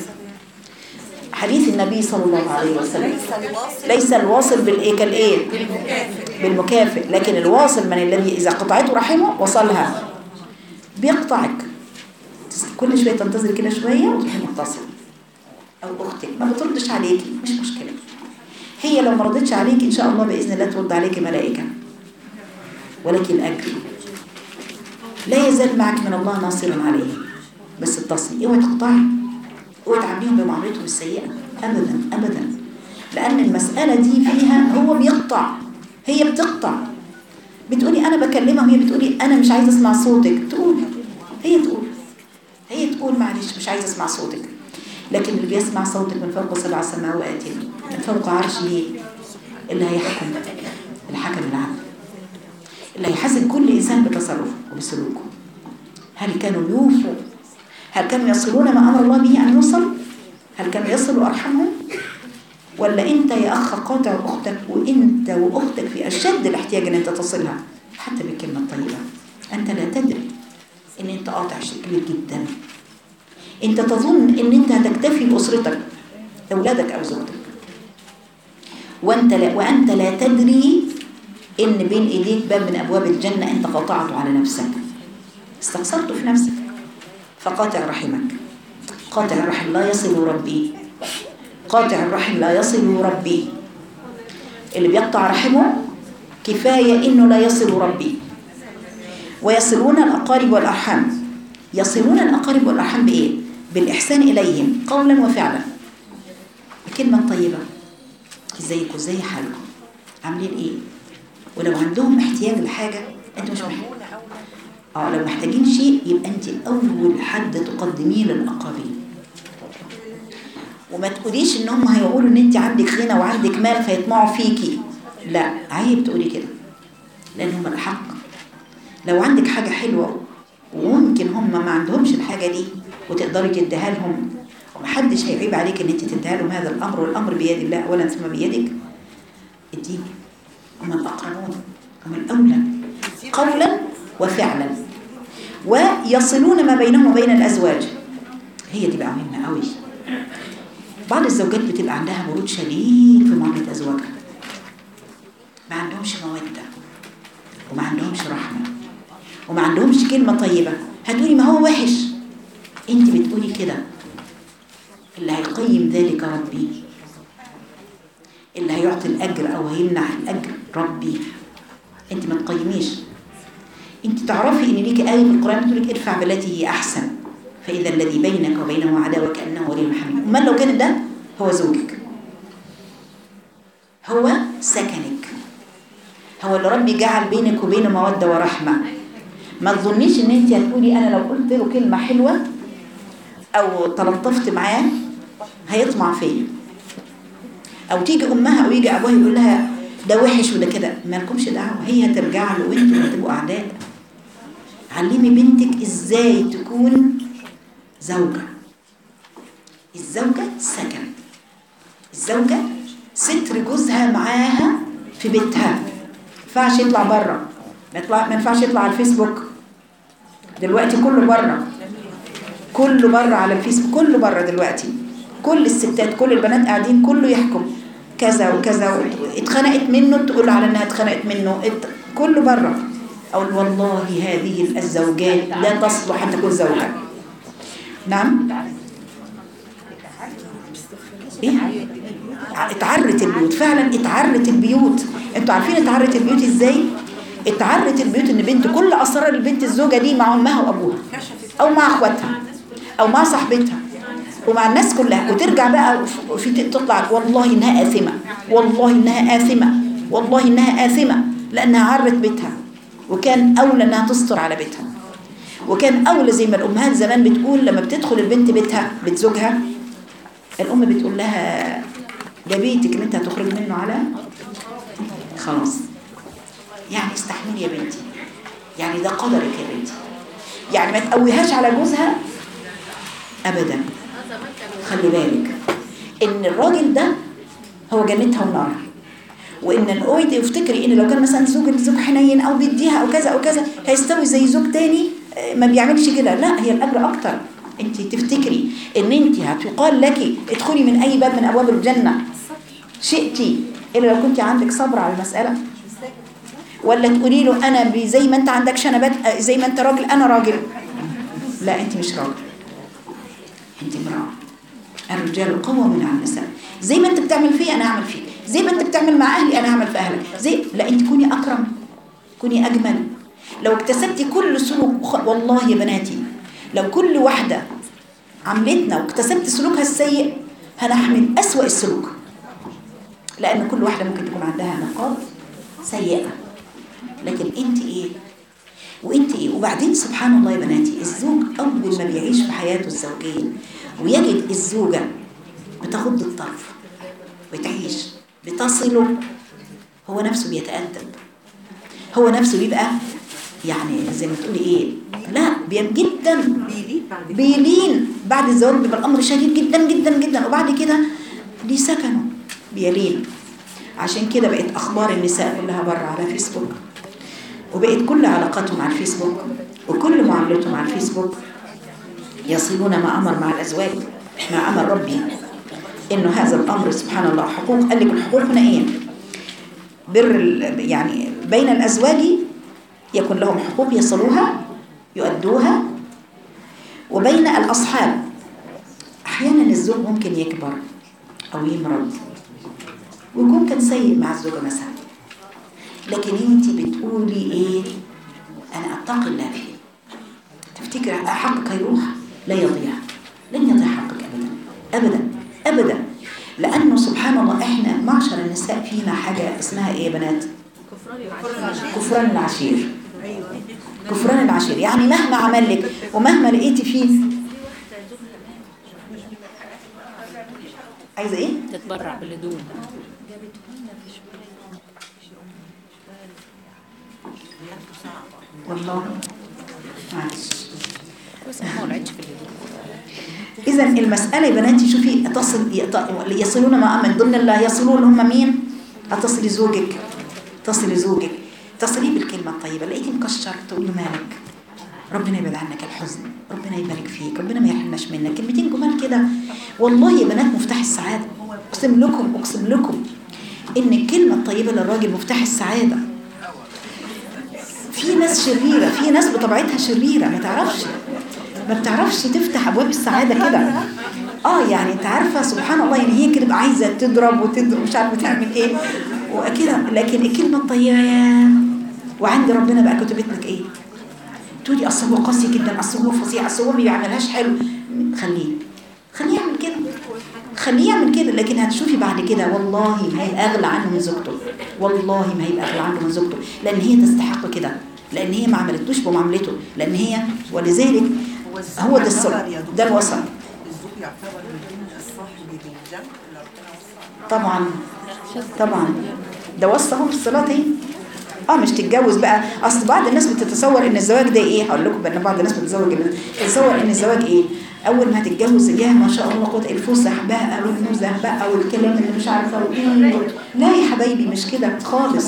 حديث النبي صلى الله عليه وسلم ليس الواصل ليس الواصل بالإيه كالإيه بالمكافئ لكن الواصل من الذي إذا قطعته رحمه وصلها بيقطعك كل شوية تنتظر كده شوية وتروحي متصل أو أختك ما بتردش عليكي مش مشكلة هي لو ما ردتش عليكي إن شاء الله بإذن الله ترد عليكي ملائكة ولك الأجر لا يزال معك من الله ناصرا عليه بس اتصلي اوعي تقطعي اوعي تعامليهم بمعاملتهم السيئة أبدا أبدا لأن المسألة دي فيها هو بيقطع هي بتقطع بتقولي أنا بكلمها وهي بتقولي أنا مش عايزة أسمع صوتك تقول هي تقول هي تقول معلش مش عايزة أسمع صوتك لكن اللي بيسمع صوتك من فوق سبع سماوات من فوق عرشه اللي هيحكم الحكم العدل اللي هيحاسب كل إنسان بتصرفه وبسلوكه هل كانوا يوفوا هل كانوا يصلون ما أمر الله به أن يوصل هل كانوا يصلوا أرحمهم ولا أنت يا أخ قاطع أختك وأنت وأختك في أشد الاحتياج أن أنت تصلها حتى بالكلمة الطيبة أنت لا تدري أن أنت قاطع شيء كبير جدا أنت تظن أن أنت هتكتفي بأسرتك أولادك أو زوجتك وأنت لا, وأنت لا تدري إن بين إيديك باب من أبواب الجنة أنت قاطعته على نفسك استقصرته في نفسك فقاطع رحمك قاطع الرحم لا يصل ربي قاطع الرحم لا يصل ربي اللي بيقطع رحمه كفاية إنه لا يصل ربي ويصلون الأقارب والأرحام يصلون الأقارب والأرحام بإيه؟ بالإحسان إليهم قولا وفعلا بكلمة طيبة ازيكم ازاي حالكم عاملين ايه ولو عندهم احتياج لحاجة انت مش محتاج اه لو محتاجين شيء يبقى انت اول حد تقدميه للاقربين وما تقوليش ان هم هيقولوا ان انت عندك غنى وعندك مال فيطمعوا فيكي لا عيب تقولي كده لان هم الحق لو عندك حاجة حلوة وممكن هم ما عندهمش الحاجة دي وتقدري تديها لهم ومحدش هيعيب عليك ان انت تديها لهم هذا الامر والامر بيد الله اولا ثم بيدك اديني هم الاقربون هم الاولى قولا وفعلا ويصلون ما بينهم وبين الازواج هي دي بقى مهمه قوي بعض الزوجات بتبقى عندها برود شديد في معامله ازواجها ما عندهمش موده وما عندهمش رحمه وما عندهمش كلمه طيبه هتقولي ما هو وحش انت بتقولي كده اللي هيقيم ذلك ربي اللي هيعطي الأجر أو هيمنع الأجر ربي أنت ما تقيميش أنت تعرفي إن ليك آية في القرآن بتقول لك ارفع بالتي هي أحسن فإذا الذي بينك وبينه عداوة كأنه ولي حميم أمال لو كان ده هو زوجك هو سكنك هو اللي ربي جعل بينك وبينه مودة ورحمة ما تظنيش ان انت هتقولي انا لو قلت له كلمة حلوة او تلطفت معاه هيطمع فيا او تيجي امها او يجي ابوها يقول لها ده وحش وده كده مالكمش دعوه هي هترجع له وانتوا هتبقوا اعداء علمي بنتك ازاي تكون زوجة الزوجة سكن الزوجة ستر جوزها معاها في بيتها ما ينفعش يطلع بره ما يطلع ما ينفعش يطلع على الفيسبوك دلوقتي كله بره كله بره على الفيسبوك كله بره دلوقتي كل الستات كل البنات قاعدين كله يحكم كذا وكذا اتخنقت منه تقول على انها اتخنقت منه ات... كله بره اقول والله هذه الزوجات لا تصلح ان تكون زوجة نعم ايه اتعرت البيوت فعلا اتعرت البيوت انتوا عارفين اتعرت البيوت ازاي اتعرت البيوت ان بنت كل اسرار البنت الزوجه دي مع امها وابوها او مع اخواتها او مع صاحبتها ومع الناس كلها وترجع بقى في تطلع والله انها آثمة والله انها آثمة والله انها آثمة لانها عرت بيتها وكان اولى انها تستر على بيتها وكان اولى زي ما الامهات زمان بتقول لما بتدخل البنت بيتها بيت زوجها الام بتقول لها ده بيتك اللي انت هتخرج منه على خلاص يعني استحملي يا بنتي يعني ده قدرك يا بنتي يعني ما تقويهاش على جوزها ابدا خلي بالك ان الراجل ده هو جنتها ونارها وان الاوي تفتكري ان لو كان مثلا زوج زوج حنين او بيديها او كذا او كذا هيستوي زي زوج تاني ما بيعملش كده لا هي الاجر اكتر انت تفتكري ان انت هتقال لك ادخلي من اي باب من ابواب الجنه شئتي الا لو كنت عندك صبر على المساله ولا تقولي له انا زي ما انت عندك شنبات زي ما انت راجل انا راجل لا انت مش راجل انت امراه الرجال قوامون على النساء زي ما انت بتعمل فيا انا هعمل فيك زي ما انت بتعمل مع اهلي انا هعمل في اهلك زي لا انت كوني اكرم كوني اجمل لو اكتسبتي كل سلوك والله يا بناتي لو كل واحده عملتنا واكتسبت سلوكها السيء هنحمل اسوأ السلوك لان كل واحده ممكن تكون عندها نقاط سيئه لكن انت ايه وانت ايه وبعدين سبحان الله يا بناتي الزوج اول ما بيعيش في حياته الزوجيه ويجد الزوجه بتغض الطرف بتعيش بتصله هو نفسه بيتأدب هو نفسه بيبقى يعني زي ما تقولي ايه لا بيم جدا بيلين بعد الزواج بيبقى الامر شديد جدا جدا جدا وبعد كده ليه سكنه بيلين عشان كده بقت اخبار النساء كلها بره على فيسبوك وبقت كل علاقاتهم على الفيسبوك وكل معاملتهم على الفيسبوك يصلون ما امر مع الازواج مع امر ربي انه هذا الامر سبحان الله حقوق قال لك الحقوق هنا ايه بر يعني بين الازواج يكون لهم حقوق يصلوها يؤدوها وبين الاصحاب احيانا الزوج ممكن يكبر او يمرض ويكون كان سيء مع الزوجه مثلا لكن انت بتقولي ايه انا اتقي الله فيه تفتكر حقك هيروح لا يضيع لن يضيع حقك ابدا ابدا ابدا لانه سبحان الله احنا معشر النساء فينا حاجه اسمها ايه يا بنات كفران العشير كفران العشير يعني مهما عمل لك ومهما لقيتي فيه عايزه ايه تتبرع بالهدوم والله معلش بس ما ولعتش في الهدوم اذا المساله يا بناتي شوفي تصل يصلون ما من ضمن الله يصلون هم مين اتصلي زوجك تصلي زوجك تصلي بالكلمه الطيبه لقيتي مكشر تقول له مالك ربنا يبعد عنك الحزن ربنا يبارك فيك ربنا ما يحرمناش منك كلمتين جمال كده والله يا بنات مفتاح السعاده اقسم لكم اقسم لكم ان الكلمه الطيبه للراجل مفتاح السعاده في ناس شريره في ناس بطبيعتها شريره ما تعرفش ما بتعرفش تفتح ابواب السعاده كده اه يعني انت عارفه سبحان الله يعني هي كده عايزه تضرب وتضرب مش عارفه تعمل ايه وكده لكن الكلمه الطيبه يا وعند ربنا بقى كتبت لك ايه تقولي اصل هو قاسي جدا اصل هو فظيع اصل هو ما بيعملهاش حلو خليه خليه يعمل كده خليه يعمل كده لكن هتشوفي بعد كده والله ما هيبقى اغلى عنه من زوجته والله ما هيبقى اغلى عنه من زوجته لان هي تستحق كده لان هي ما عملتوش بمعاملته لان هي ولذلك هو ده السر ده الوسط الزوج يعتبر من الصاحب بالجنب اللي ربنا وصى طبعا طبعا ده وصى اهو في الصلاه اهي اه مش تتجوز بقى اصل بعض الناس بتتصور ان الزواج ده ايه هقول لكم بان بعض الناس بتتزوج بتتصور ان الزواج ايه اول ما هتتجوز يا ما شاء الله قوه الفسح بقى والنزه بقى والكلام اللي مش عارفه وايه لا يا حبايبي مش كده خالص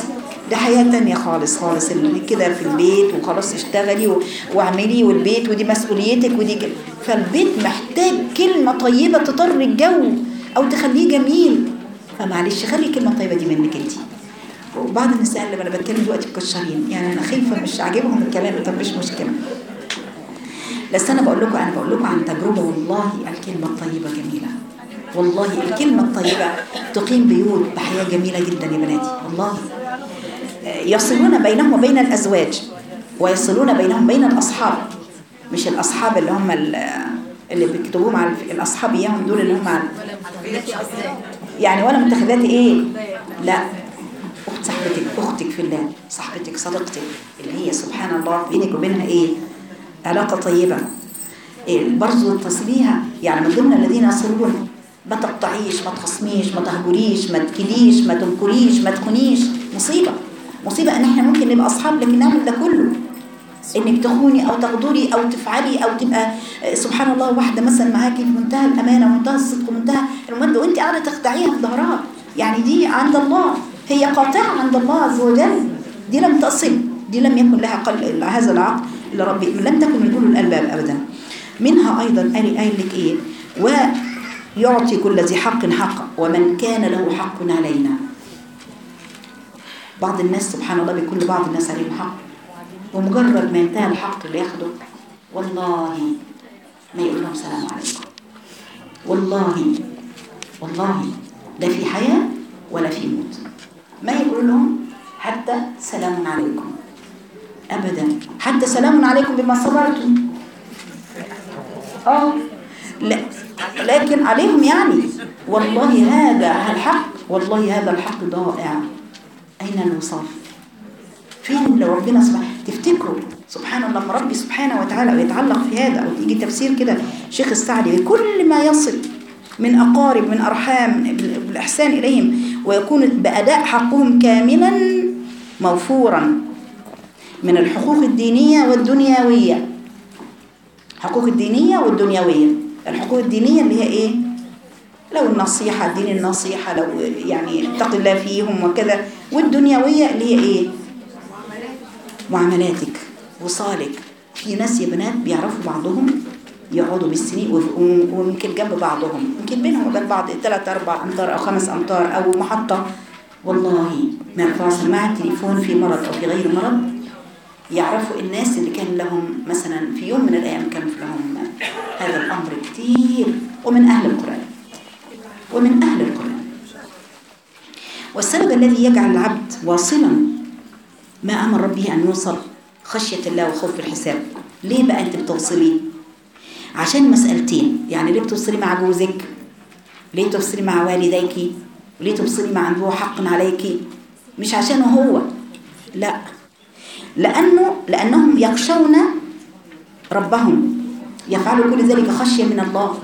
ده حياة تانية خالص خالص اللي كده في البيت وخلاص اشتغلي و- واعملي والبيت ودي مسؤوليتك ودي ك- فالبيت محتاج كلمة طيبة تطر الجو أو تخليه جميل فمعلش خلي الكلمة الطيبة دي منك انت وبعض النساء اللي انا بتكلم دلوقتي مكشرين يعني انا خايفه مش عاجبهم الكلام طب مش مشكله بس انا بقول لكم انا بقول لكم عن تجربه والله الكلمه الطيبه جميله والله الكلمه الطيبه تقيم بيوت بحياه جميله جدا يا بناتي والله يصلون بينهم وبين الازواج ويصلون بينهم بين الاصحاب مش الاصحاب اللي هم ال- اللي بيكتبوهم على الف- الاصحاب اياهم دول اللي هم على- يعني ولا متخذات ايه لا اخت صاحبتك اختك في الله صاحبتك صديقتك اللي هي سبحان الله بينك وبينها ايه علاقه طيبه إيه برضه تصليها يعني من ضمن الذين يصلون ما تقطعيش ما تخصميش ما تهجريش ما تكديش ما تنكريش ما تخونيش مصيبه مصيبه ان احنا ممكن نبقى اصحاب لكن نعمل ده كله انك تخوني او تغدري او تفعلي او تبقى آه، سبحان الله واحده مثلا معاكي في منتهى الامانه ومنتهى الصدق ومنتهى الموده وانت قاعده تخدعيها في ظهرها يعني دي عند الله هي قاطعه عند الله عز وجل دي لم تصل دي لم يكن لها قل هذا العقل اللي ربي لم تكن من اولو الالباب ابدا منها ايضا قال قال لك ايه ويعطي كل ذي حق حقه ومن كان له حق علينا بعض الناس سبحان الله بيكون لبعض الناس عليهم حق ومجرد ما ينتهي الحق اللي ياخده والله ما يقول لهم سلام عليكم والله والله لا في حياة ولا في موت ما يقول لهم حتى سلام عليكم أبدا حتى سلام عليكم بما صبرتم اه لا لكن عليهم يعني والله هذا الحق والله هذا الحق ضائع أين الوصال فين لو ربنا سبحانه تفتكروا سبحان الله لما ربي سبحانه وتعالى ويتعلق في هذا او تيجي تفسير كده شيخ السعدي بكل ما يصل من اقارب من ارحام بال- بالاحسان اليهم ويكون باداء حقهم كاملا موفورا من الحقوق الدينيه والدنيويه حقوق الدينيه والدنيويه الحقوق الدينيه اللي هي ايه لو النصيحة دين النصيحة لو يعني اتق الله فيهم وكذا والدنيوية اللي هي ايه معاملاتك وصالك في ناس يا بنات بيعرفوا بعضهم يقعدوا بالسنين وف- ويمكن جنب بعضهم يمكن بينهم وبين بعض ثلاث اربع امتار او خمس امتار او محطة والله ما يرفعوا سماعة التليفون في مرض او في غير مرض يعرفوا الناس اللي كان لهم مثلا في يوم من الايام كان لهم هذا الامر كتير ومن اهل القران ومن أهل القرآن والسبب الذي يجعل العبد واصلا ما أمر ربه أن يوصل خشية الله وخوف الحساب ليه بقى أنت بتوصلي عشان مسألتين يعني ليه بتوصلي مع جوزك ليه توصلي مع والديك ليه توصلي مع ذو حق عليك مش عشانه هو لا لأنه لأنهم يخشون ربهم يفعلوا كل ذلك خشية من الله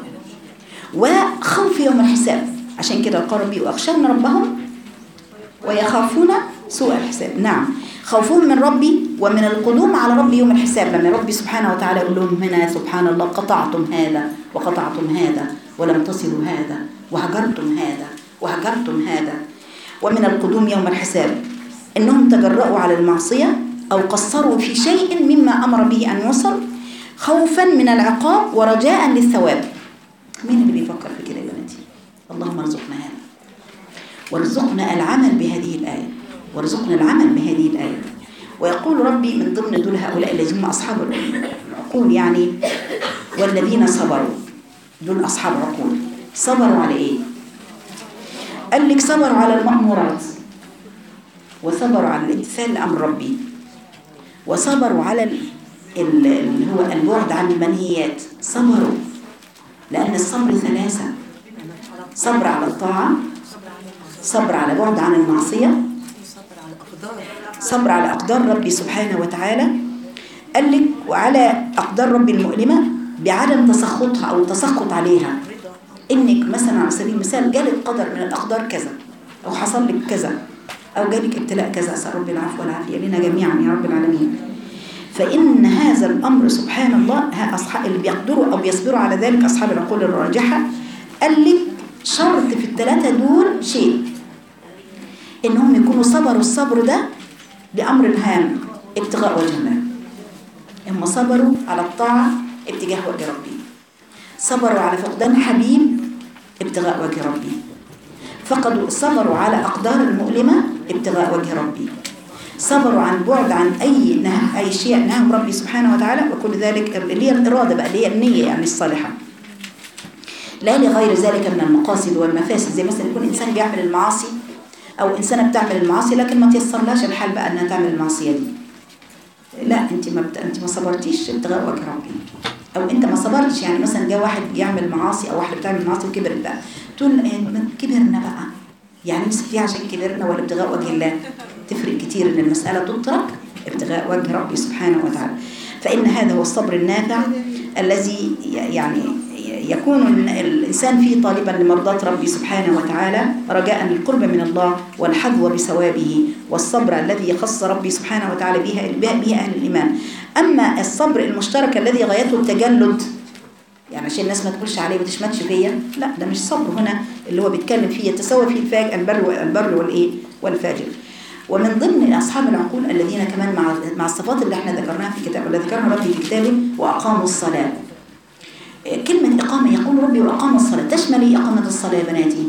وخوف يوم الحساب عشان كده قال ربي ويخشون ربهم ويخافون سوء الحساب نعم خوفهم من ربي ومن القدوم على ربي يوم الحساب لما ربي سبحانه وتعالى يقول لهم هنا سبحان الله قطعتم هذا وقطعتم هذا ولم تصلوا هذا وهجرتم هذا وهجرتم هذا ومن القدوم يوم الحساب انهم تجرؤوا على المعصيه او قصروا في شيء مما امر به ان يوصل خوفا من العقاب ورجاء للثواب مين اللي بيفكر في كده يا بناتي اللهم ارزقنا هذا وارزقنا العمل بهذه الآية وارزقنا العمل بهذه الآية ويقول ربي من ضمن دول هؤلاء الذين هم أصحاب العقول يعني والذين صبروا دول أصحاب عقول صبروا على إيه؟ قال لك صبروا على المأمورات وصبروا على الامتثال لأمر ربي وصبروا على ال- ال- اللي هو البعد عن المنهيات صبروا لأن الصبر ثلاثة صبر على الطاعة صبر على بعد عن المعصية صبر على أقدار ربي سبحانه وتعالى قال لك وعلى أقدار ربي المؤلمة بعدم تسخطها أو التسخط عليها إنك مثلا على سبيل المثال جالك قدر من الأقدار كذا أو حصل لك كذا أو جالك ابتلاء كذا أسأل ربي العفو والعافية لنا جميعا يا رب العالمين فإن هذا الأمر سبحان الله ها أصحاب اللي بيقدروا أو بيصبروا على ذلك أصحاب العقول الراجحة قال لك شرط في الثلاثة دول شيء إنهم يكونوا صبروا الصبر ده لأمر هام ابتغاء وجه الله هم صبروا على الطاعة ابتغاء وجه ربي صبروا على فقدان حبيب ابتغاء وجه ربي فقدوا صبروا على أقدار المؤلمة ابتغاء وجه ربي صبروا عن بعد عن أي نه أي شيء نهاهم ربي سبحانه وتعالى وكل ذلك اللي هي الإرادة بقى اللي هي النية يعني الصالحة لا لغير ذلك من المقاصد والمفاسد زي مثلا يكون إنسان بيعمل المعاصي أو إنسانة بتعمل المعاصي لكن ما تيسرلاش الحال بقى إنها تعمل المعصية دي لا أنت ما بت... أنت ما صبرتيش ابتغاء وجه ربي أو أنت ما صبرتش يعني مثلا جه واحد يعمل معاصي أو واحدة بتعمل معاصي وكبرت بقى تقول إيه، ما كبرنا بقى يعني نمسك فيها عشان كبرنا ولا ابتغاء وجه الله تفرق كتير إن المسألة تترك ابتغاء وجه ربي سبحانه وتعالى فإن هذا هو الصبر النافع الذي ي- يعني يكون ال- الإنسان فيه طالبا لمرضاة ربي سبحانه وتعالى رجاء القرب من الله والحظو بثوابه والصبر الذي يخص ربي سبحانه وتعالى بها بها به أهل الإيمان أما الصبر المشترك الذي غايته التجلد يعني عشان الناس ما تقولش عليه وتشمتش فيا لا ده مش صبر هنا اللي هو بيتكلم فيه يتساوى فيه الفاج البر والبر والايه والفاجر ومن ضمن اصحاب العقول الذين كمان مع مع الصفات اللي احنا ذكرناها في كتاب اللي ذكرها ربي في كتابه واقاموا الصلاه كلمة إقامة يقول ربي وأقام الصلاة تشمل إيه إقامة الصلاة يا بناتي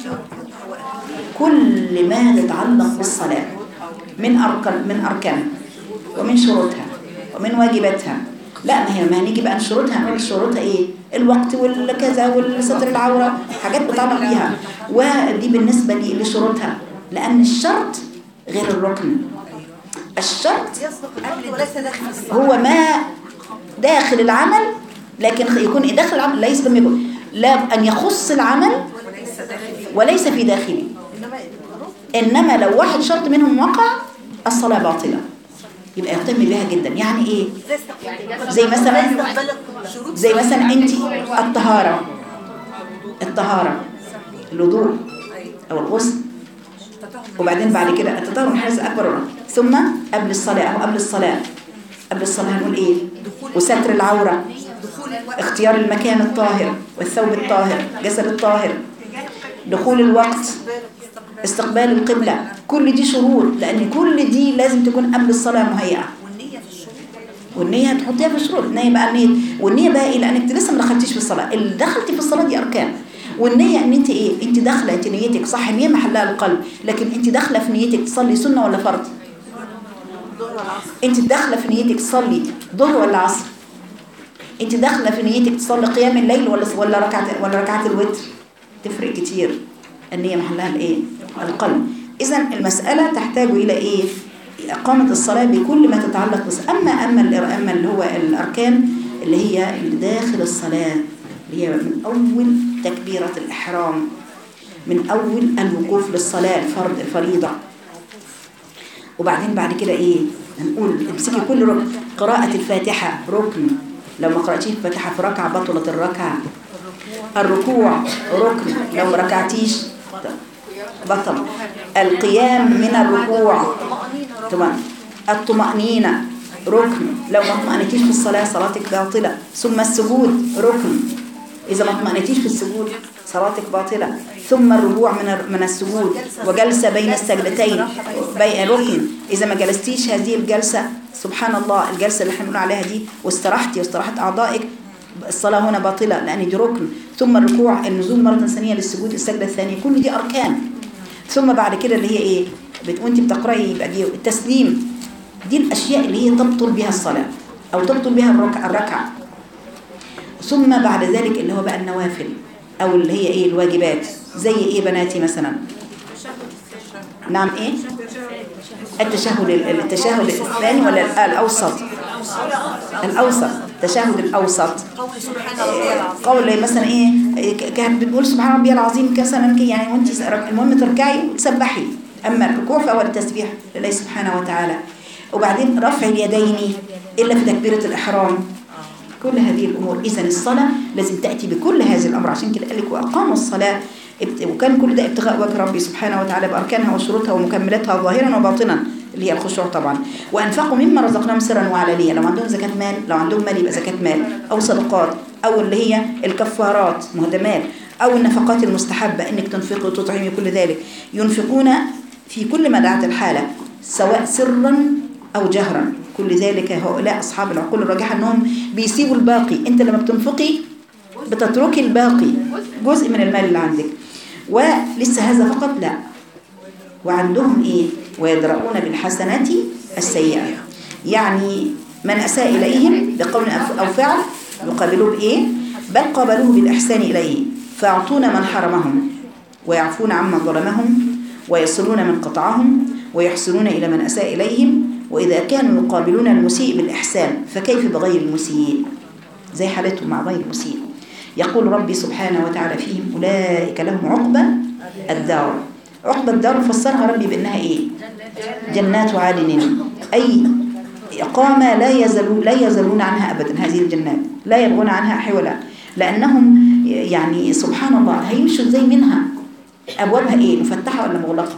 كل ما يتعلق بالصلاة من أركان من أركانها ومن شروطها ومن واجباتها لا ما هي ما هنيجي بقى شروطها نقول شروطها ايه الوقت والكذا والستر العوره حاجات بتعلق بيها ودي بالنسبه لي لشروطها لان الشرط غير الركن الشرط يسبق قبل وليس داخل الصلاة هو ما داخل العمل لكن خ- يكون إيه داخل العمل ليس لم يكن لا أن يخص العمل وليس داخل وليس في داخله انما إنما لو واحد شرط منهم وقع الصلاة باطلة يبقى يهتم بها جدا يعني إيه زي استقبال زي مثلا استقبال شروط زي مثلا أنت الطهارة الطهارة الوضوء أو الغسل وبعدين بعد كده التطهر من حدث أكبر ولا ثم قبل الصلاة أو قبل الصلاة قبل الصلاة هنقول إيه وستر العورة دخول الوقت اختيار المكان الطاهر والثوب الطاهر جسد الطاهر دخول الوقت استقبال القبلة كل دي شروط لأن كل دي لازم تكون قبل الصلاة مهيئة والنية في الشروط والنية تحطيها في الشروط النية بقى النية والنية بقى ايه لأنك انت لسه ما دخلتيش في الصلاة اللي دخلتي في الصلاة دي أركان والنية ان انت ايه انت داخلة انت نيتك صح النية محلها القلب لكن انت داخلة في نيتك تصلي سنة ولا فرض انت داخلة في نيتك تصلي ظهر ولا عصر انت داخلة في نيتك تصلي قيام الليل ولا ولا ركعة ولا ركعة الوتر تفرق كتير النية محلها الايه القلب اذا المسألة تحتاج الى ايه إقامة الصلاة بكل ما تتعلق بس أما أما ال- أما اللي هو الأركان اللي هي اللي داخل الصلاة اللي هي من أول تكبيرة الإحرام من أول الوقوف للصلاة الفرض الفريضة وبعدين بعد كده إيه هنقول امسكي كل ركن قراءة الفاتحة ركن لو ما قرأتيش الفاتحة في ركعة بطلت الركعة الركوع ركن لو ما ركعتيش بطل القيام من الركوع طبعا الطمأنينة ركن لو ما اطمأنتيش في الصلاة صلاتك باطلة ثم السجود ركن إذا ما اطمأنتيش في السجود صلاتك باطلة ثم الرجوع من ال- من السجود وجلسة بين السجدتين بين ركن إذا ما جلستيش هذه الجلسة سبحان الله الجلسة اللي احنا بنقول عليها دي واستراحتي واستراحت أعضائك الصلاة هنا باطلة لأن دي ركن ثم الركوع النزول مرة ثانية للسجود السجدة الثانية كل دي أركان ثم بعد كده اللي هي ايه بت- وانت بتقراي يبقى دي التسليم دي الاشياء اللي هي تبطل بها الصلاه او تبطل بها الركعه الركعه ثم بعد ذلك اللي هو بقى النوافل او اللي هي ايه الواجبات زي ايه بناتي مثلا نعم ايه التشهد ال- التشهد الثاني ولا ال- الاوسط الاوسط التشهد الاوسط قول سبحان ربي العظيم قول مثلا ايه ك- كانت بتقول سبحان ربي العظيم مثلا كي- يعني وانت س- المهم تركعي وتسبحي اما الركوع فهو التسبيح لله سبحانه وتعالى وبعدين رفع اليدين الا في تكبيره الاحرام كل هذه الامور اذا الصلاه لازم تاتي بكل هذه الامر عشان كده قال لك واقاموا الصلاه ابت- وكان كل ده ابتغاء وجه ربي سبحانه وتعالى باركانها وشروطها ومكملاتها ظاهرا وباطنا اللي هي الخشوع طبعا وانفقوا مما رزقناهم سرا وعلانيه لو عندهم زكاه مال لو عندهم مال يبقى زكاه مال او صدقات او اللي هي الكفارات ما هو ده مال او النفقات المستحبه انك تنفقي وتطعمي كل ذلك ينفقون في كل ما دعت الحاله سواء سرا أو جهرا كل ذلك هؤلاء أصحاب العقول الراجحة أنهم بيسيبوا الباقي أنت لما بتنفقي بتتركي الباقي جزء من المال اللي عندك ولسه هذا فقط لا وعندهم إيه ويدرؤون بالحسنات السيئة يعني من أساء إليهم بقول أو- أو فعل يقابلوه بإيه بل قابلوه بالإحسان إليه فيعطون من حرمهم ويعفون عمن ظلمهم ويصلون من قطعهم ويحسنون إلى من أساء إليهم وإذا كانوا يقابلون المسيء بالإحسان فكيف بغير المسيء زي حالتهم مع غير المسيء يقول ربي سبحانه وتعالى فيهم أولئك لهم عقبى الدار عقبى الدار فسرها ربي بأنها إيه جنات عدن أي إقامة لا يزالون لا يزالون عنها أبدا هذه الجنات لا يبغون عنها حولا لأنهم يعني سبحان الله هيمشوا زي منها أبوابها إيه مفتحة ولا مغلقة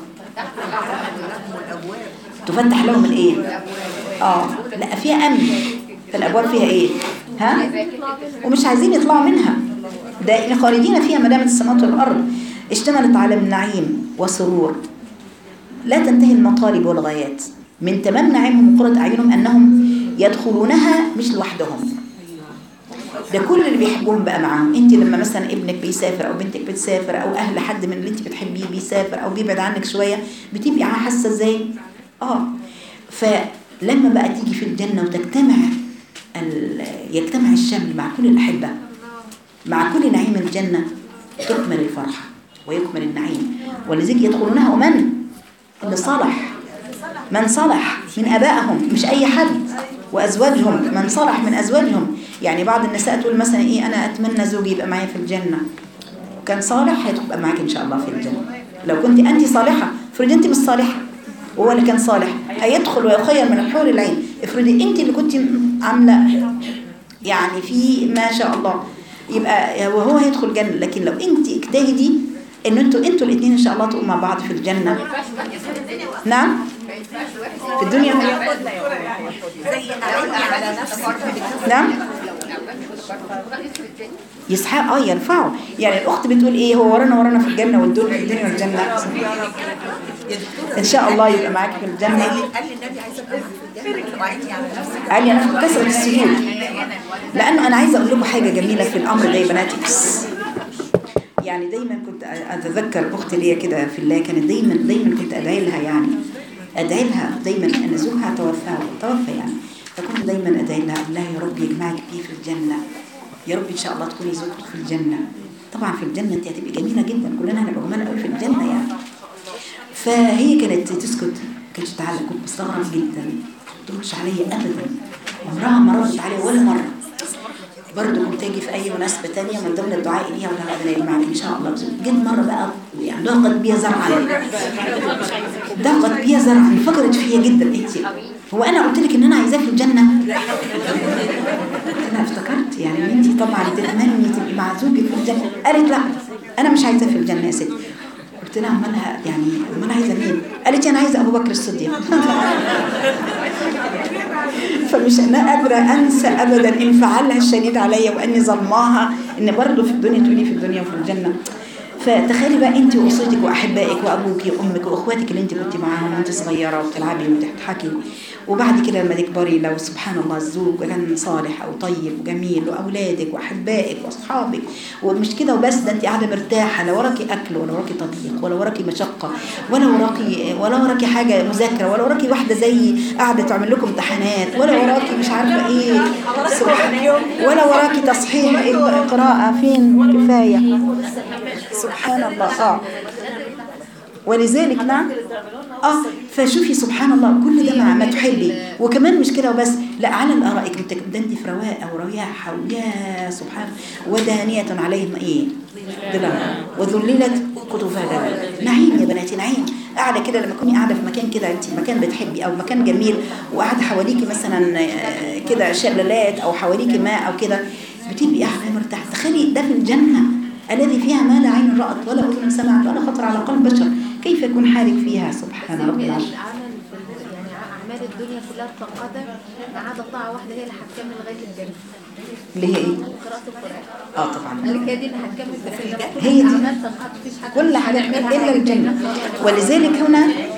تفتح لهم الإيه آه لا فيها أمن فالأبواب فيها إيه ها ومش عايزين يطلعوا منها ده خالدين فيها ما دامت السماوات والأرض اشتملت على النعيم وسرور لا تنتهي المطالب والغايات من تمام نعيمهم وقرة أعينهم أنهم يدخلونها مش لوحدهم ده كل اللي بيحبوهم بقى معاهم انت لما مثلا ابنك بيسافر او بنتك بتسافر او اهل حد من اللي انت بتحبيه بيسافر او بيبعد عنك شويه بتبقي حاسه ازاي اه فلما بقى تيجي في الجنه وتجتمع ال- يجتمع الشمل مع كل الاحبه مع كل نعيم الجنه تكمل الفرحه ويكمل النعيم ولذلك يدخلونها ومن اللي صلح من صلح من ابائهم مش اي حد وازواجهم من صلح من ازواجهم يعني بعض النساء تقول مثلا ايه انا اتمنى زوجي يبقى معايا في الجنه وكان صالح هيبقى معاك ان شاء الله في الجنه لو كنت انت صالحه افرضي انت مش صالحه وهو اللي كان صالح هيدخل ويخير من الحور العين افرضي انت اللي كنت عامله يعني في ما شاء الله يبقى وهو هيدخل جنه لكن لو انت اجتهدي ان انتوا انتوا الاثنين ان شاء الله تقوموا مع بعض في الجنه نعم في الدنيا زي نعيم على نفسك نعم يسحق اه يرفعوا يعني الاخت بتقول ايه هو ورانا ورانا في الجنه والدنيا في الدنيا والجنه ان شاء الله يبقى معاك في الجنه قال لي النبي عايزه ابقى في الجنه وعيتي على نفسك قال لي انا في كثره السجود لانه انا عايزه اقول لكم حاجه جميله في الامر ده يا بناتي بس يعني دايما كنت اتذكر اختي ليا كده في الله كانت دايما دايما كنت ادعي لها يعني ادعي لها دايما ان زوجها توفى توفى يعني فكنت دايما ادعي لها اقول لها يا رب يجمعك بيه في الجنه يا رب ان شاء الله تكوني زوجته في الجنه طبعا في الجنه انت هتبقي جميله جدا كلنا هنبقى جمال قوي في الجنه يعني فهي كانت تسكت كانت تعلق كنت بستغرب جدا ما تردش عليا ابدا عمرها ما ردت عليا ولا مره برضه كنت اجي في اي مناسبه تانية من ضمن الدعاء ليها ولا ربنا يجمعك ان شاء الله جيت مره بقى يعني ضاقت بيا زرعا ضاقت بيا زرعا فكرت فيا جدا انت هو انا قلت لك ان انا عايزاه في الجنه انا افتكرت يعني ان انت طبعا تتمني تبقي مع زوجك في الجنه قالت لا انا مش عايزاه في الجنه يا ستي قلت لها امالها يعني امال عايزه مين قالت لي انا عايزه ابو بكر الصديق فمش انا قادره انسى ابدا انفعالها الشديد عليا واني ظلماها ان برضه في الدنيا تقولي في الدنيا وفي الجنه فتخيلي بقى انت واسرتك واحبائك وابوك وامك واخواتك اللي انت كنت معاهم وانت صغيره وبتلعبي وبتضحكي وبعد كده لما تكبري لو سبحان الله الزوج كان صالح او طيب وجميل واولادك واحبائك واصحابك ومش كده وبس ده انت قاعده مرتاحه لا وراكي اكل ولا وراكي تضييق ولا وراكي مشقه ولا وراكي ولا وراكي حاجه مذاكره ولا وراكي واحده زي قاعده تعمل لكم امتحانات ولا وراكي مش عارفه ايه سبحان ولا وراكي تصحيح إيه قراءه فين كفايه سبحان الله اه ولذلك نعم اه فشوفي سبحان الله كل ده مع ما تحبي وكمان مش كده وبس لا على الارائك انت ده انت في رواء او رياحه ويا سبحان ودانيه عليهم ايه ظلال وذللت قطوفها جبل نعيم يا بناتي نعيم قاعده كده لما تكوني قاعده في مكان كده انت مكان بتحبي او مكان جميل وقاعده حواليكي مثلا آه، كده شلالات او حواليكي ماء او كده بتبقي قاعده مرتاحه تخيلي ده في الجنه الذي فيها ما لا عين رأت ولا أذن سمعت ولا خطر على قلب بشر كيف يكون حالك فيها سبحان رب العرش العمل في ال- يعني اعمال الدنيا كلها بتنقطع ما عدا طاعه واحده هي اللي هتكمل لغايه الجنه اللي هي ايه؟ قراءه القران اه طبعا قال لك هي دي اللي هتكمل في الجنه هي دي. الاعمال تنقطع مفيش حاجه كل حاجة إلا الجنة ولذلك هنا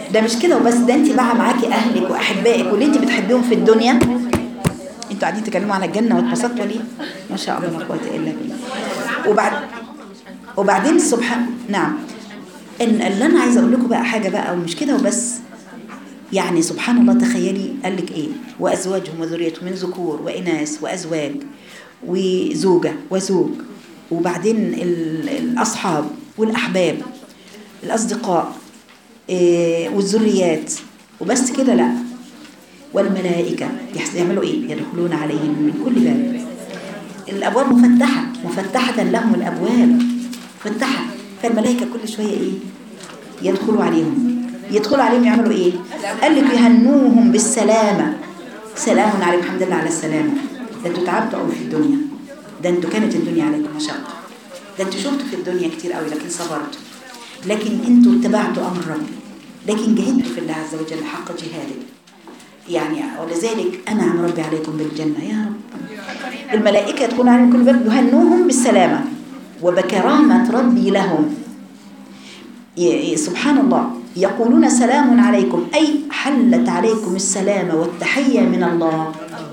ده مش كده وبس ده انت بقى معاكي اهلك واحبائك واللي انت بتحبيهم في الدنيا انتوا قاعدين تتكلموا على الجنه واتبسطتوا ليه ما شاء الله لا قوه الا بالله وبعد وبعدين سبحان نعم ان اللي انا عايزه اقول لكم بقى حاجه بقى ومش كده وبس يعني سبحان الله تخيلي قال لك ايه وازواجهم وذريتهم من ذكور واناث وازواج وزوجه وزوج وبعدين ال- الاصحاب والاحباب الاصدقاء إيه والذريات وبس كده لا والملائكه يحس- يعملوا ايه يدخلون عليهم من كل باب الابواب مفتحه مفتحه لهم الابواب مفتحه فالملائكه كل شويه ايه يدخلوا عليهم يدخلوا عليهم يعملوا ايه قال لك يهنوهم بالسلامه سلام عليكم الحمد لله على السلامه ده انتوا تعبتوا قوي في الدنيا ده انتوا كانت الدنيا عليكم مشقه ده انتوا شفتوا في الدنيا كتير قوي لكن صبرتوا لكن انتوا اتبعتوا امر ربي لكن جهدتوا في الله عز وجل حق جهادك يعني ولذلك انعم ربي عليكم بالجنه يا رب الملائكه يدخلون عليهم كل باب يهنوهم بالسلامه وبكرامه ربي لهم ي- ي- سبحان الله يقولون سلام عليكم أي حلت عليكم السلامة والتحية من الله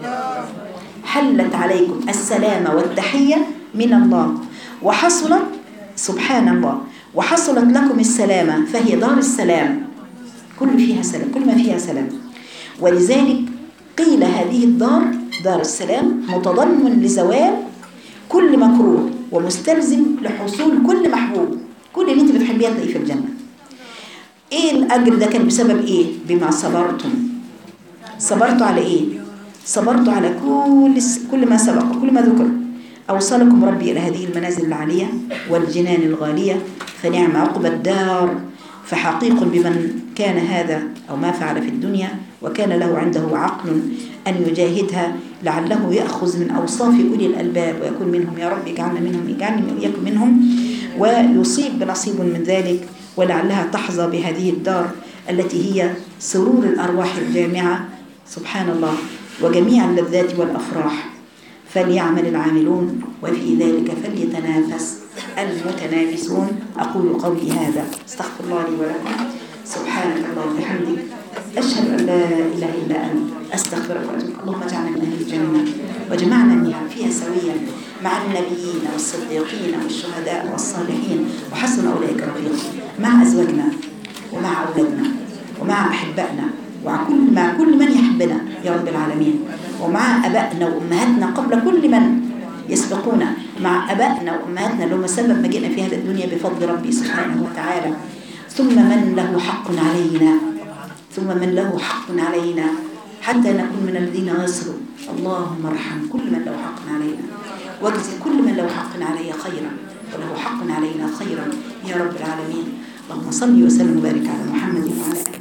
حلت عليكم السلامة والتحية من الله وحصلت سبحان الله وحصلت لكم السلامة فهي دار السلام كل فيها سلام كل ما فيها سلام ولذلك قيل هذه الدار دار السلام متضمن لزوال كل مكروه ومستلزم لحصول كل محبوب كل اللي انت بتحبيه تلاقيه في الجنة ايه الاجر ده كان بسبب ايه بما صبرتم صبرتوا على ايه صبرتوا على كل س- كل ما سبق وكل ما ذكر اوصلكم ربي الى هذه المنازل العاليه والجنان الغاليه فنعم عقبى الدار فحقيق بمن كان هذا او ما فعل في الدنيا وكان له عنده عقل ان يجاهدها لعله ياخذ من اوصاف اولي الالباب ويكون منهم يا رب اجعلنا منهم اجعلني واياكم منهم ويصيب بنصيب من ذلك ولعلها تحظى بهذه الدار التي هي سرور الأرواح الجامعة سبحان الله وجميع اللذات والأفراح فليعمل العاملون وفي ذلك فليتنافس المتنافسون أقول قولي هذا استغفر الله لي ولكم سبحانك اللهم وبحمدك أشهد أن لا إله إلا أنت أستغفرك وأتوب اللهم اجعلنا من أهل الجنة وجمعنا منها فيها سويا مع النبيين والصديقين والشهداء والصالحين وحسن أولئك رفيقا مع أزواجنا ومع أولادنا ومع أحبائنا ومع كل مع كل من يحبنا يا رب العالمين ومع أبائنا وأمهاتنا قبل كل من يسبقونا مع أبائنا وأمهاتنا اللي هم سبب ما جئنا في هذه الدنيا بفضل ربي سبحانه وتعالى ثم من له حق علينا ثم من له حق علينا حتى نكون من الذين يصلوا اللهم ارحم كل من له حق علينا واجزي كل من له حق علي خيرا وله حق علينا خيرا يا رب العالمين اللهم صل وسلم وبارك على محمد وعلى اله